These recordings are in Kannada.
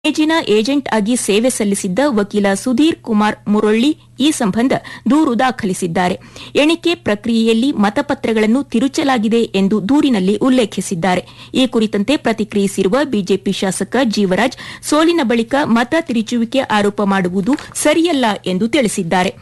ಮೇಜಿನ ಏಜೆಂಟ್ ಆಗಿ ಸೇವೆ ಸಲ್ಲಿಸಿದ್ದ ವಕೀಲ ಸುಧೀರ್ ಕುಮಾರ್ ಮುರೊಳ್ಳಿ ಈ ಸಂಬಂಧ ದೂರು ದಾಖಲಿಸಿದ್ದಾರೆ ಎಣಿಕೆ ಪ್ರಕ್ರಿಯೆಯಲ್ಲಿ ಮತಪತ್ರಗಳನ್ನು ತಿರುಚಲಾಗಿದೆ ಎಂದು ದೂರಿನಲ್ಲಿ ಉಲ್ಲೇಖಿಸಿದ್ದಾರೆ ಈ ಕುರಿತಂತೆ ಪ್ರತಿಕ್ರಿಯಿಸಿರುವ ಬಿಜೆಪಿ ಶಾಸಕ ಜೀವರಾಜ್ ಸೋಲಿನ ಬಳಿಕ ಮತ ತಿರುಚುವಿಕೆ ಆರೋಪ ಮಾಡುವುದು ಸರಿಯಲ್ಲ ಎಂದು ತಿಳಿಸಿದ್ದಾರೆ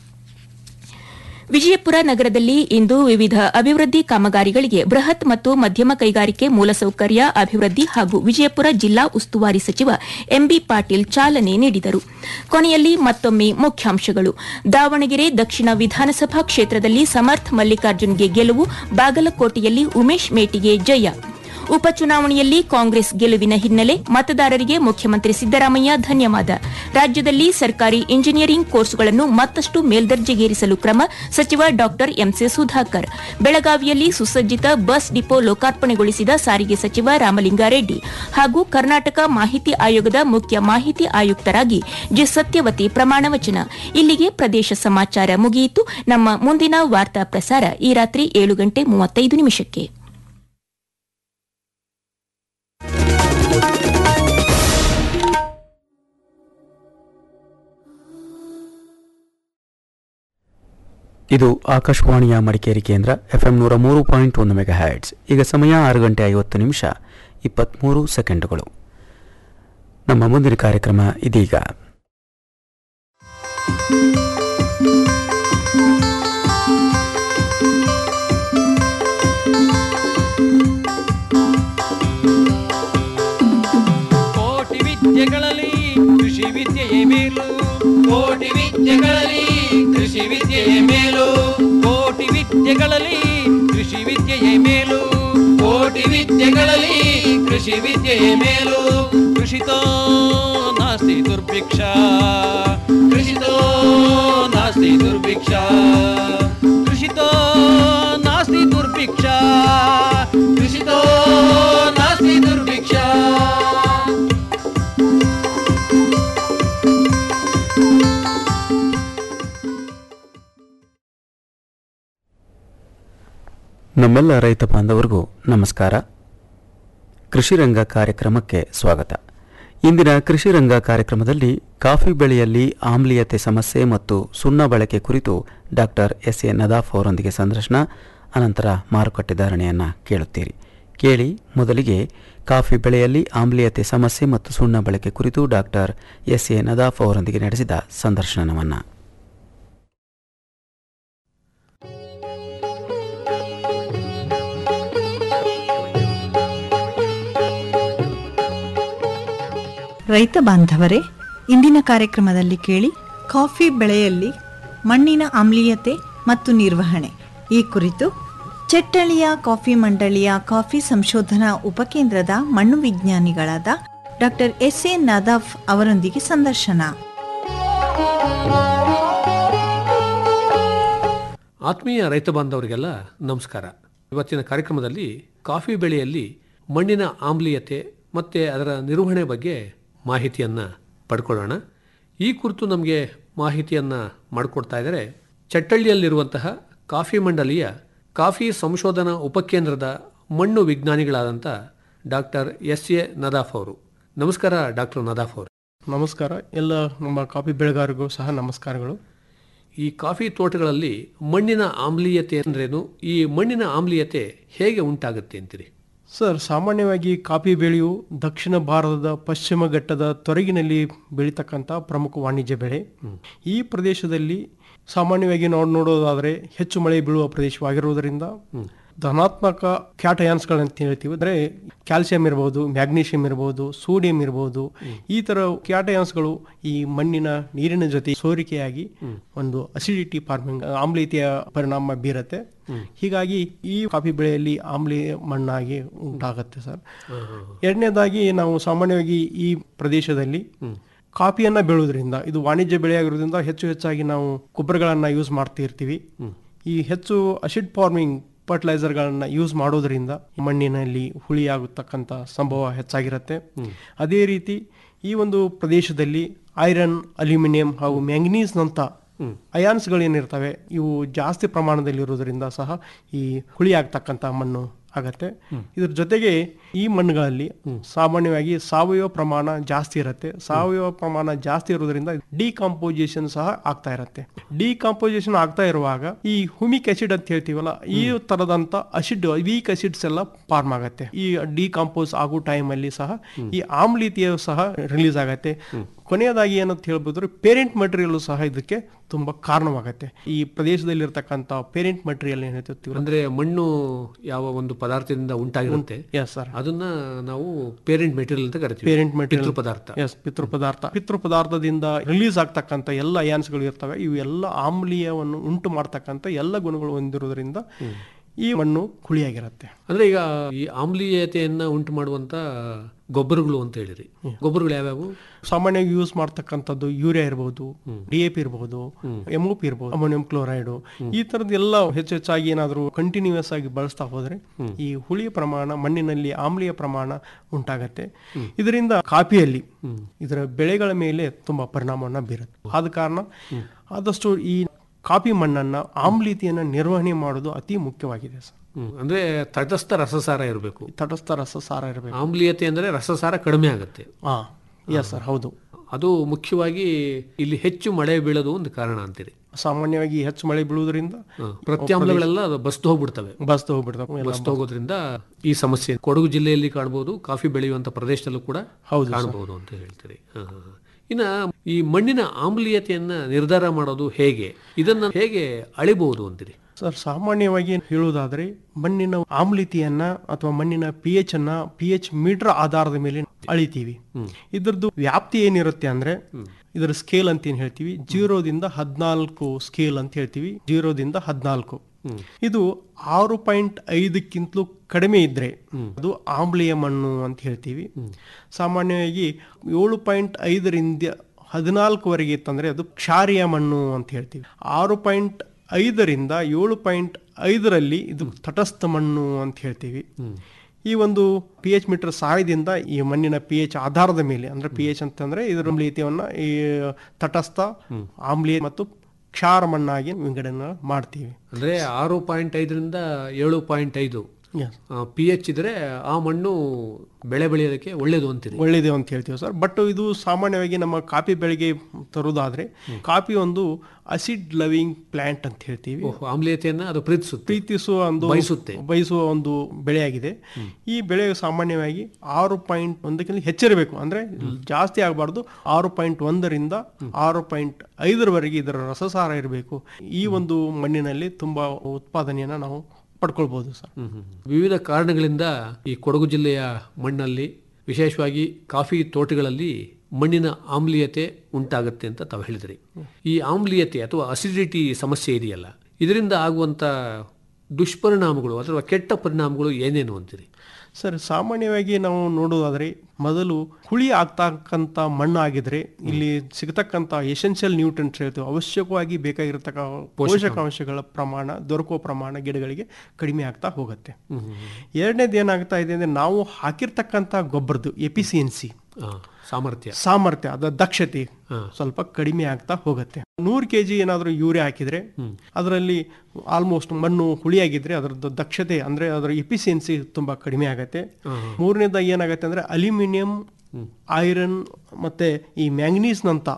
ವಿಜಯಪುರ ನಗರದಲ್ಲಿ ಇಂದು ವಿವಿಧ ಅಭಿವೃದ್ಧಿ ಕಾಮಗಾರಿಗಳಿಗೆ ಬೃಹತ್ ಮತ್ತು ಮಧ್ಯಮ ಕೈಗಾರಿಕೆ ಮೂಲಸೌಕರ್ಯ ಅಭಿವೃದ್ಧಿ ಹಾಗೂ ವಿಜಯಪುರ ಜಿಲ್ಲಾ ಉಸ್ತುವಾರಿ ಸಚಿವ ಎಂಬಿ ಪಾಟೀಲ್ ಚಾಲನೆ ನೀಡಿದರು ಕೊನೆಯಲ್ಲಿ ಮತ್ತೊಮ್ಮೆ ಮುಖ್ಯಾಂಶಗಳು ದಾವಣಗೆರೆ ದಕ್ಷಿಣ ವಿಧಾನಸಭಾ ಕ್ಷೇತ್ರದಲ್ಲಿ ಸಮರ್ಥ್ ಮಲ್ಲಿಕಾರ್ಜುನ್ಗೆ ಗೆಲುವು ಬಾಗಲಕೋಟೆಯಲ್ಲಿ ಉಮೇಶ್ ಮೇಟಿಗೆ ಜಯ ಉಪಚುನಾವಣೆಯಲ್ಲಿ ಕಾಂಗ್ರೆಸ್ ಗೆಲುವಿನ ಹಿನ್ನೆಲೆ ಮತದಾರರಿಗೆ ಮುಖ್ಯಮಂತ್ರಿ ಸಿದ್ದರಾಮಯ್ಯ ಧನ್ಯವಾದ ರಾಜ್ಯದಲ್ಲಿ ಸರ್ಕಾರಿ ಇಂಜಿನಿಯರಿಂಗ್ ಕೋರ್ಸ್ಗಳನ್ನು ಮತ್ತಷ್ಟು ಮೇಲ್ದರ್ಜೆಗೇರಿಸಲು ಕ್ರಮ ಸಚಿವ ಡಾ ಎಂಸಿ ಸುಧಾಕರ್ ಬೆಳಗಾವಿಯಲ್ಲಿ ಸುಸಜ್ಜಿತ ಬಸ್ ಡಿಪೋ ಲೋಕಾರ್ಪಣೆಗೊಳಿಸಿದ ಸಾರಿಗೆ ಸಚಿವ ರಾಮಲಿಂಗಾರೆಡ್ಡಿ ಹಾಗೂ ಕರ್ನಾಟಕ ಮಾಹಿತಿ ಆಯೋಗದ ಮುಖ್ಯ ಮಾಹಿತಿ ಆಯುಕ್ತರಾಗಿ ಜಿ ಸತ್ಯವತಿ ಪ್ರಮಾಣವಚನ ಇಲ್ಲಿಗೆ ಪ್ರದೇಶ ಸಮಾಚಾರ ಮುಗಿಯಿತು ನಮ್ಮ ಮುಂದಿನ ವಾರ್ತಾ ಪ್ರಸಾರ ಈ ರಾತ್ರಿ ಏಳು ಗಂಟೆ ಮೂವತ್ತೈದು ನಿಮಿಷಕ್ಕೆ ಇದು ಆಕಾಶವಾಣಿಯ ಮಡಿಕೇರಿ ಕೇಂದ್ರ ಎಫ್ಎಂ ನೂರ ಮೂರು ಪಾಯಿಂಟ್ ಒಂದು ಮೆಗಾ ಹ್ಯಾಟ್ಸ್ ಈಗ ಸಮಯ ಆರು ಗಂಟೆ ಐವತ್ತು ನಿಮಿಷ ಇಪ್ಪತ್ತ್ಮೂರು ಸೆಕೆಂಡುಗಳು ನಮ್ಮ ಮುಂದಿನ ಕಾರ್ಯಕ್ರಮ ಇದೀಗ ಕೋಟಿ ವಿದ್ಯೆಗಳಲ್ಲಿ ಕೃಷಿ ವಿದ್ಯೆಯೇ ಮೇಲು ಕೋಟಿ ವಿದ್ಯೆಗಳಲ್ಲಿ ಕೃಷಿ ವಿದ್ಯೆಯ ಮೇಲು ಕೋಟಿ ವಿದ್ಯೆಗಳಲ್ಲಿ ಕೃಷಿ ವಿದ್ಯೆಯೇ ಮೇಲು ಕೋಟಿ ವಿದ್ಯೆಗಳಲ್ಲಿ ಕೃಷಿ ವಿದ್ಯೆಯ ಮೇಲು ಕೃಷಿತೋ ನಾಸ್ತಿ ದುರ್ಭಿಕ್ಷ ಕೃಷಿತೋ ನಾಸ್ತಿ ದುರ್ಭಿಕ್ಷ ಕೃಷಿತೋ ನಾಸ್ತಿ ದುರ್ಭಿಕ್ಷ ಕೃಷಿತೋ ನಾಸ್ತಿ ದುರ್ಭಿಕ್ಷ ನಮ್ಮೆಲ್ಲ ರೈತ ಬಾಂಧವರಿಗೂ ನಮಸ್ಕಾರ ಕೃಷಿರಂಗ ಕಾರ್ಯಕ್ರಮಕ್ಕೆ ಸ್ವಾಗತ ಇಂದಿನ ಕೃಷಿರಂಗ ಕಾರ್ಯಕ್ರಮದಲ್ಲಿ ಕಾಫಿ ಬೆಳೆಯಲ್ಲಿ ಆಮ್ಲೀಯತೆ ಸಮಸ್ಯೆ ಮತ್ತು ಸುಣ್ಣ ಬಳಕೆ ಕುರಿತು ಡಾಕ್ಟರ್ ಎಸ್ ಎ ನದಾಫ್ ಅವರೊಂದಿಗೆ ಸಂದರ್ಶನ ಅನಂತರ ಮಾರುಕಟ್ಟೆ ಧಾರಣೆಯನ್ನು ಕೇಳುತ್ತೀರಿ ಕೇಳಿ ಮೊದಲಿಗೆ ಕಾಫಿ ಬೆಳೆಯಲ್ಲಿ ಆಮ್ಲೀಯತೆ ಸಮಸ್ಯೆ ಮತ್ತು ಸುಣ್ಣ ಬಳಕೆ ಕುರಿತು ಡಾಕ್ಟರ್ ಎಸ್ ಎ ನದಾಫ್ ಅವರೊಂದಿಗೆ ನಡೆಸಿದ ಸಂದರ್ಶನವನ್ನು ರೈತ ಬಾಂಧವರೇ ಇಂದಿನ ಕಾರ್ಯಕ್ರಮದಲ್ಲಿ ಕೇಳಿ ಕಾಫಿ ಬೆಳೆಯಲ್ಲಿ ಮಣ್ಣಿನ ಆಮ್ಲೀಯತೆ ಮತ್ತು ನಿರ್ವಹಣೆ ಈ ಕುರಿತು ಚೆಟ್ಟಳಿಯ ಕಾಫಿ ಮಂಡಳಿಯ ಕಾಫಿ ಸಂಶೋಧನಾ ಉಪಕೇಂದ್ರದ ಮಣ್ಣು ವಿಜ್ಞಾನಿಗಳಾದ ಡಾಕ್ಟರ್ ಎಸ್ ಎ ನದಾಫ್ ಅವರೊಂದಿಗೆ ಸಂದರ್ಶನ ಆತ್ಮೀಯ ರೈತ ಬಾಂಧವರಿಗೆಲ್ಲ ನಮಸ್ಕಾರ ಇವತ್ತಿನ ಕಾರ್ಯಕ್ರಮದಲ್ಲಿ ಕಾಫಿ ಬೆಳೆಯಲ್ಲಿ ಮಣ್ಣಿನ ಆಮ್ಲೀಯತೆ ಮತ್ತು ಅದರ ನಿರ್ವಹಣೆ ಬಗ್ಗೆ ಮಾಹಿತಿಯನ್ನು ಪಡ್ಕೊಳ್ಳೋಣ ಈ ಕುರಿತು ನಮಗೆ ಮಾಹಿತಿಯನ್ನು ಮಾಡಿಕೊಡ್ತಾ ಇದ್ದಾರೆ ಚಟ್ಟಳ್ಳಿಯಲ್ಲಿರುವಂತಹ ಕಾಫಿ ಮಂಡಲಿಯ ಕಾಫಿ ಸಂಶೋಧನಾ ಉಪಕೇಂದ್ರದ ಮಣ್ಣು ವಿಜ್ಞಾನಿಗಳಾದಂಥ ಡಾಕ್ಟರ್ ಎಸ್ ಎ ನದಾಫ್ ಅವರು ನಮಸ್ಕಾರ ಡಾಕ್ಟರ್ ನದಾಫ್ ಅವರು ನಮಸ್ಕಾರ ಎಲ್ಲ ನಮ್ಮ ಕಾಫಿ ಬೆಳೆಗಾರರಿಗೂ ಸಹ ನಮಸ್ಕಾರಗಳು ಈ ಕಾಫಿ ತೋಟಗಳಲ್ಲಿ ಮಣ್ಣಿನ ಆಮ್ಲೀಯತೆ ಅಂದ್ರೇನು ಈ ಮಣ್ಣಿನ ಆಮ್ಲೀಯತೆ ಹೇಗೆ ಉಂಟಾಗುತ್ತೆ ಅಂತೀರಿ ಸರ್ ಸಾಮಾನ್ಯವಾಗಿ ಕಾಫಿ ಬೆಳೆಯು ದಕ್ಷಿಣ ಭಾರತದ ಪಶ್ಚಿಮ ಘಟ್ಟದ ತೊರಗಿನಲ್ಲಿ ಬೆಳೀತಕ್ಕಂಥ ಪ್ರಮುಖ ವಾಣಿಜ್ಯ ಬೆಳೆ ಈ ಪ್ರದೇಶದಲ್ಲಿ ಸಾಮಾನ್ಯವಾಗಿ ನಾವು ನೋಡೋದಾದರೆ ಹೆಚ್ಚು ಮಳೆ ಬೀಳುವ ಪ್ರದೇಶವಾಗಿರುವುದರಿಂದ ಧನಾತ್ಮಕ ಕ್ಯಾಟಯಾನ್ಸ್ಗಳಂತ ಹೇಳ್ತೀವಿ ಅಂದರೆ ಕ್ಯಾಲ್ಸಿಯಂ ಇರ್ಬೋದು ಮ್ಯಾಗ್ನೀಷಿಯಂ ಇರ್ಬೋದು ಸೋಡಿಯಂ ಇರ್ಬೋದು ಈ ಥರ ಕ್ಯಾಟಯಾನ್ಸ್ಗಳು ಈ ಮಣ್ಣಿನ ನೀರಿನ ಜೊತೆ ಸೋರಿಕೆಯಾಗಿ ಒಂದು ಅಸಿಡಿಟಿ ಫಾರ್ಮಿಂಗ್ ಆಮ್ಲೀಯತೆಯ ಪರಿಣಾಮ ಬೀರತ್ತೆ ಹೀಗಾಗಿ ಈ ಕಾಫಿ ಬೆಳೆಯಲ್ಲಿ ಆಮ್ಲೀಯ ಮಣ್ಣಾಗಿ ಉಂಟಾಗತ್ತೆ ಸರ್ ಎರಡನೇದಾಗಿ ನಾವು ಸಾಮಾನ್ಯವಾಗಿ ಈ ಪ್ರದೇಶದಲ್ಲಿ ಕಾಫಿಯನ್ನ ಬೆಳೆಯೋದ್ರಿಂದ ಇದು ವಾಣಿಜ್ಯ ಬೆಳೆಯಾಗಿರೋದ್ರಿಂದ ಹೆಚ್ಚು ಹೆಚ್ಚಾಗಿ ನಾವು ಗೊಬ್ಬರಗಳನ್ನ ಯೂಸ್ ಮಾಡ್ತಾ ಇರ್ತೀವಿ ಈ ಹೆಚ್ಚು ಅಸಿಡ್ ಫಾರ್ಮಿಂಗ್ ಫರ್ಟಿಲೈಸರ್ಗಳನ್ನ ಯೂಸ್ ಮಾಡೋದ್ರಿಂದ ಮಣ್ಣಿನಲ್ಲಿ ಹುಳಿಯಾಗತಕ್ಕಂಥ ಸಂಭವ ಹೆಚ್ಚಾಗಿರುತ್ತೆ ಅದೇ ರೀತಿ ಈ ಒಂದು ಪ್ರದೇಶದಲ್ಲಿ ಐರನ್ ಅಲ್ಯೂಮಿನಿಯಂ ಹಾಗೂ ಮ್ಯಾಂಗನೀಸ್ನಂಥ ಅಯಾನ್ಸ್ಗಳೇನಿರ್ತವೆ ಇವು ಜಾಸ್ತಿ ಪ್ರಮಾಣದಲ್ಲಿ ಇರೋದ್ರಿಂದ ಸಹ ಈ ಹುಳಿ ಆಗ್ತಕ್ಕಂಥ ಮಣ್ಣು ಆಗತ್ತೆ ಇದ್ರ ಜೊತೆಗೆ ಈ ಮಣ್ಣುಗಳಲ್ಲಿ ಸಾಮಾನ್ಯವಾಗಿ ಸಾವಯವ ಪ್ರಮಾಣ ಜಾಸ್ತಿ ಇರುತ್ತೆ ಸಾವಯವ ಪ್ರಮಾಣ ಜಾಸ್ತಿ ಇರೋದ್ರಿಂದ ಡಿಕಾಂಪೋಸಿಷನ್ ಸಹ ಆಗ್ತಾ ಇರುತ್ತೆ ಡಿಕಾಂಪೋಸಿಷನ್ ಆಗ್ತಾ ಇರುವಾಗ ಈ ಹುಮಿಕ್ ಆಸಿಡ್ ಅಂತ ಹೇಳ್ತೀವಲ್ಲ ಈ ತರದಂತ ಅಸಿಡ್ ವೀಕ್ ಅಸಿಡ್ಸ್ ಎಲ್ಲ ಫಾರ್ಮ್ ಆಗತ್ತೆ ಈ ಡಿಕಾಂಪೋಸ್ ಆಗೋ ಟೈಮ್ ಅಲ್ಲಿ ಸಹ ಈ ಆಮ್ಲೀತಿಯ ಸಹ ರಿಲೀಸ್ ಆಗತ್ತೆ ಕೊನೆಯದಾಗಿ ಏನಂತ ಹೇಳ್ಬೋದ್ರೆ ಪೇರೆಂಟ್ ಮಟೀರಿಯಲ್ ಸಹ ಇದಕ್ಕೆ ತುಂಬಾ ಕಾರಣವಾಗತ್ತೆ ಈ ಪ್ರದೇಶದಲ್ಲಿ ಇರ್ತಕ್ಕಂಥ ಪೇರೆಂಟ್ ಮಟೀರಿಯಲ್ ಏನ್ ಹೇಳ್ತೀವಿ ಅಂದ್ರೆ ಮಣ್ಣು ಯಾವ ಒಂದು ಪದಾರ್ಥದಿಂದ ಉಂಟಾಗಿರುತ್ತೆ ಎಸ್ ಸರ್ ಅದನ್ನ ನಾವು ಪೇರೆಂಟ್ ಮೆಟೀರಿಯಲ್ ಅಂತ ಕರಿತೀವಿ ಪೇರೆಂಟ್ ಮೆಟೀರಿಯಲ್ ಪಿತೃ ಪದಾರ್ಥ ಎಸ್ ಪಿತೃ ಪದಾರ್ಥ ಪಿತೃ ಪದಾರ್ಥದಿಂದ ರಿಲೀಸ್ ಆಗ್ತಕ್ಕಂಥ ಎಲ್ಲ ಅಯಾನ್ಸ್ಗಳು ಇರ್ತವೆ ಇವು ಎಲ್ಲ ಆಮ್ಲೀಯವನ್ನು ಉಂಟು ಮಾಡ್ತಕ್ಕಂಥ ಎಲ್ಲ ಗುಣಗಳು ಹೊಂದಿರೋದ್ರಿಂದ ಈ ಮಣ್ಣು ಕುಳಿಯಾಗಿರುತ್ತೆ ಅಂದ್ರೆ ಈಗ ಈ ಆಮ್ಲೀಯತೆಯನ್ನ ಉಂಟು ಮಾಡುವಂತ ಗೊಬ್ಬರಗಳು ಅಂತ ಹೇಳಿರಿ ಗೊಬ್ಬರಗಳು ಯಾವ್ಯಾವು ಸಾಮಾನ್ಯವಾಗಿ ಯೂಸ್ ಮಾಡ್ತಕ್ಕಂಥದ್ದು ಯೂರಿಯಾ ಇರಬಹುದು ಡಿ ಎ ಪಿ ಇರಬಹುದು ಎಂ ಪಿ ಇರಬಹುದು ಅಮೋನಿಯಂ ಕ್ಲೋರೈಡ್ ಈ ತರದ ಎಲ್ಲ ಹೆಚ್ಚು ಹೆಚ್ಚಾಗಿ ಏನಾದರೂ ಕಂಟಿನ್ಯೂಸ್ ಆಗಿ ಬಳಸ್ತಾ ಹೋದ್ರೆ ಈ ಹುಳಿಯ ಪ್ರಮಾಣ ಮಣ್ಣಿನಲ್ಲಿ ಆಮ್ಲೀಯ ಪ್ರಮಾಣ ಉಂಟಾಗತ್ತೆ ಇದರಿಂದ ಕಾಫಿಯಲ್ಲಿ ಇದರ ಬೆಳೆಗಳ ಮೇಲೆ ತುಂಬಾ ಪರಿಣಾಮವನ್ನ ಬೀರುತ್ತೆ ಆದ ಕಾರಣ ಆದಷ್ಟು ಈ ಕಾಫಿ ಮಣ್ಣನ್ನ ಆಮ್ಲೀಯತೆಯನ್ನ ನಿರ್ವಹಣೆ ಮಾಡೋದು ಅತಿ ಮುಖ್ಯವಾಗಿದೆ ಸರ್ ಹ್ಮ್. ಅಂದ್ರೆ ತಟಸ್ಥ ರಸಸಾರ ಇರಬೇಕು ತಟಸ್ಥ ರಸಸಾರ ಇರಬೇಕು ಆಮ್ಲೀಯತೆ ಅಂದ್ರೆ ರಸಸಾರ ಕಡಿಮೆ ಆಗುತ್ತೆ ಹಾ ಎಸ್ ಸರ್ ಹೌದು ಅದು ಮುಖ್ಯವಾಗಿ ಇಲ್ಲಿ ಹೆಚ್ಚು ಮಳೆ ಬೀಳೋದು ಒಂದು ಕಾರಣ ಅಂತೀರಿ ಸಾಮಾನ್ಯವಾಗಿ ಹೆಚ್ಚು ಮಳೆ ಬೀಳುವುದರಿಂದ ಹ. ಪ್ರತ್ಯಾಮ್ಲಗಳೆಲ್ಲ ಅದು ಬಸ್ದು ಹೋಗ್ಬಿಡ್ತವೆ ಬಸ್ತು ಹೋಗ್ಬಿಡ್ತಾವೆ ಎಲ್ಲ ಬಸ್ದು ಹೋಗೋದ್ರಿಂದ ಈ ಸಮಸ್ಯೆ ಕೊಡಗು ಜಿಲ್ಲೆಯಲ್ಲಿ ಕಾಣಬಹುದು ಕಾಫಿ ಬೆಳೆಯುವಂತ ಪ್ರದೇಶದಲ್ಲೂ ಕೂಡ ಹೌದು ಕಾಣಬಹುದು ಅಂತ ಹೇಳ್ತೀರಿ ಹ, ಹ, ಹ. ಇನ್ನ ಈ ಮಣ್ಣಿನ ಆಮ್ಲೀಯತೆಯನ್ನ ನಿರ್ಧಾರ ಮಾಡೋದು ಹೇಗೆ ಇದನ್ನ ಹೇಗೆ ಅಳಿಬಹುದು ಅಂತೀರಿ ಸರ್ ಸಾಮಾನ್ಯವಾಗಿ ಹೇಳುವುದಾದ್ರೆ ಮಣ್ಣಿನ ಆಮ್ಲೀಯತೆಯನ್ನ ಅಥವಾ ಮಣ್ಣಿನ ಪಿ ಎಚ್ ಅನ್ನ ಪಿ ಎಚ್ ಮೀಟರ್ ಆಧಾರದ ಮೇಲೆ ಅಳಿತೀವಿ ಇದ್ರದ್ದು ವ್ಯಾಪ್ತಿ ಏನಿರುತ್ತೆ ಅಂದ್ರೆ ಇದರ ಸ್ಕೇಲ್ ಅಂತ ಏನ್ ಹೇಳ್ತೀವಿ ಜೀರೋದಿಂದ ಹದಿನಾಲ್ಕು ಸ್ಕೇಲ್ ಅಂತ ಹೇಳ್ತೀವಿ ಜೀರೋದಿಂದ ಹದಿನಾಲ್ಕು ಇದು ಆರು ಪಾಯಿಂಟ್ ಐದಕ್ಕಿಂತಲೂ ಕಡಿಮೆ ಇದ್ರೆ ಅದು ಆಮ್ಲೀಯ ಮಣ್ಣು ಅಂತ ಹೇಳ್ತೀವಿ ಸಾಮಾನ್ಯವಾಗಿ ಏಳು ಪಾಯಿಂಟ್ ಐದರಿಂದ ಹದಿನಾಲ್ಕುವರೆಗೆ ಇತ್ತಂದ್ರೆ ಅದು ಕ್ಷಾರಿಯ ಮಣ್ಣು ಅಂತ ಹೇಳ್ತೀವಿ ಆರು ಪಾಯಿಂಟ್ ಐದರಿಂದ ಏಳು ಪಾಯಿಂಟ್ ಐದರಲ್ಲಿ ಇದು ತಟಸ್ಥ ಮಣ್ಣು ಅಂತ ಹೇಳ್ತೀವಿ ಈ ಒಂದು ಪಿ ಎಚ್ ಮೀಟರ್ ಸಹಾಯದಿಂದ ಈ ಮಣ್ಣಿನ ಪಿ ಎಚ್ ಆಧಾರದ ಮೇಲೆ ಅಂದ್ರೆ ಪಿ ಎಚ್ ಅಂತಂದ್ರೆ ಇದರ ಆಮ್ಲೀಯತೆಯನ್ನ ಈ ತಟಸ್ಥ ಆಮ್ಲೀಯ ಮತ್ತು ಕ್ಷಾರ ಮಣ್ಣಾಗಿ ವಿಂಗಡಣೆ ಮಾಡ್ತೀವಿ ಅಂದ್ರೆ ಆರು ಪಾಯಿಂಟ್ ಐದರಿಂದ ಏಳು ಪಾಯಿಂಟ್ ಐದು Yes. ಪಿ ಎಚ್ ಇದ್ರೆ ಆ ಮಣ್ಣು ಬೆಳೆ ಬೆಳೆಯೋದಕ್ಕೆ ಒಳ್ಳೇದು ಅಂತೀರಿ ಒಳ್ಳೇದು ಅಂತ ಹೇಳ್ತೀವಿ ಸರ್ ಬಟ್ ಇದು ಸಾಮಾನ್ಯವಾಗಿ ನಮ್ಮ ಕಾಫಿ ಬೆಳೆಗೆ ತರುವುದಾದ್ರೆ ಕಾಫಿ ಒಂದು ಅಸಿಡ್ ಲವಿಂಗ್ ಪ್ಲಾಂಟ್ ಅಂತ ಹೇಳ್ತೀವಿ ಓಹ್, ಆಮ್ಲೀಯತೆಯನ್ನ ಅದು ಪ್ರೀತಿಸುತ್ತೆ ಪ್ರೀತಿಸುವ ಒಂದು ಬಯಸುತ್ತೆ. ಬಯಸುವ ಒಂದು ಬೆಳೆಯಾಗಿದೆ ಈ ಬೆಳೆ ಸಾಮಾನ್ಯವಾಗಿ ಆರು ಪಾಯಿಂಟ್ ಒಂದಕ್ಕಿಂತ ಹೆಚ್ಚಿರಬೇಕು ಅಂದ್ರೆ ಜಾಸ್ತಿ ಆಗಬಾರ್ದು ಆರು ಪಾಯಿಂಟ್ ಒಂದರಿಂದ ಆರು ಪಾಯಿಂಟ್ ಐದರವರೆಗೆ ಇದರ ರಸಸಾರ ಇರಬೇಕು ಈ ಒಂದು ಮಣ್ಣಿನಲ್ಲಿ ತುಂಬಾ ಉತ್ಪಾದನೆಯನ್ನ ನಾವು ಪಡ್ಕೊಳ್ಬಹುದು ಸರ್ ಹ್ಮ್, ಹ್ಮ್. ವಿವಿಧ ಕಾರಣಗಳಿಂದ ಈ ಕೊಡಗು ಜಿಲ್ಲೆಯ ಮಣ್ಣಲ್ಲಿ ವಿಶೇಷವಾಗಿ ಕಾಫಿ ತೋಟಗಳಲ್ಲಿ ಮಣ್ಣಿನ ಆಮ್ಲೀಯತೆ ಉಂಟಾಗುತ್ತೆ ಅಂತ ತಾವು ಹೇಳಿದ್ರಿ ಈ ಆಮ್ಲೀಯತೆ ಅಥವಾ ಅಸಿಡಿಟಿ ಸಮಸ್ಯೆ ಇದೆಯಲ್ಲ ಇದರಿಂದ ಆಗುವಂತ ದುಷ್ಪರಿಣಾಮಗಳು ಅಥವಾ ಕೆಟ್ಟ ಪರಿಣಾಮಗಳು ಏನೇನು ಅಂತೀರಿ ಸರ್ ಸಾಮಾನ್ಯವಾಗಿ ನಾವು ನೋಡೋದಾದ್ರೆ ಮೊದಲು ಹುಳಿ ಆಗ್ತಕ್ಕಂಥ ಮಣ್ಣು ಆಗಿದ್ರೆ ಇಲ್ಲಿ ಸಿಗತಕ್ಕಂಥ ಎಸೆನ್ಷಿಯಲ್ ನ್ಯೂಟ್ರಿಯೆಂಟ್ಸ್ ಹೇಳ್ತೀವಿ ಅವಶ್ಯಕವಾಗಿ ಬೇಕಾಗಿರತಕ್ಕ ಪೋಷಕಾಂಶಗಳ ಪ್ರಮಾಣ ದೊರಕುವ ಪ್ರಮಾಣ ಗಿಡಗಳಿಗೆ ಕಡಿಮೆ ಆಗ್ತಾ ಹೋಗುತ್ತೆ ಎರಡನೇದು ಏನಾಗ್ತಾ ಇದೆ ಅಂದ್ರೆ ನಾವು ಹಾಕಿರ್ತಕ್ಕಂಥ ಗೊಬ್ಬರದ್ದು ಎಪಿಸಿಯನ್ಸಿ ಆ, ಸಾಮರ್ಥ್ಯ ಸಾಮರ್ಥ್ಯ ಅದ ದಕ್ಷತೆ ಸ್ವಲ್ಪ ಕಡಿಮೆ ಆಗ್ತಾ ಹೋಗುತ್ತೆ ನೂರು ಕೆ ಜಿ ಏನಾದರೂ ಯೂರಿಯಾ ಹಾಕಿದ್ರೆ ಅದರಲ್ಲಿ ಆಲ್ಮೋಸ್ಟ್ ಮಣ್ಣು ಹುಳಿಯಾಗಿದ್ರೆ ಅದರದ್ದು ದಕ್ಷತೆ ಅಂದ್ರೆ ಅದರ ಎಫಿಸಿಯನ್ಸಿ ತುಂಬಾ ಕಡಿಮೆ ಆಗತ್ತೆ ಮೂರನೇದಾಗಿ ಏನಾಗುತ್ತೆ ಅಂದ್ರೆ ಅಲ್ಯೂಮಿನಿಯಂ ಐರನ್ ಮತ್ತೆ ಈ ಮ್ಯಾಂಗನೀಸ್ನಂತ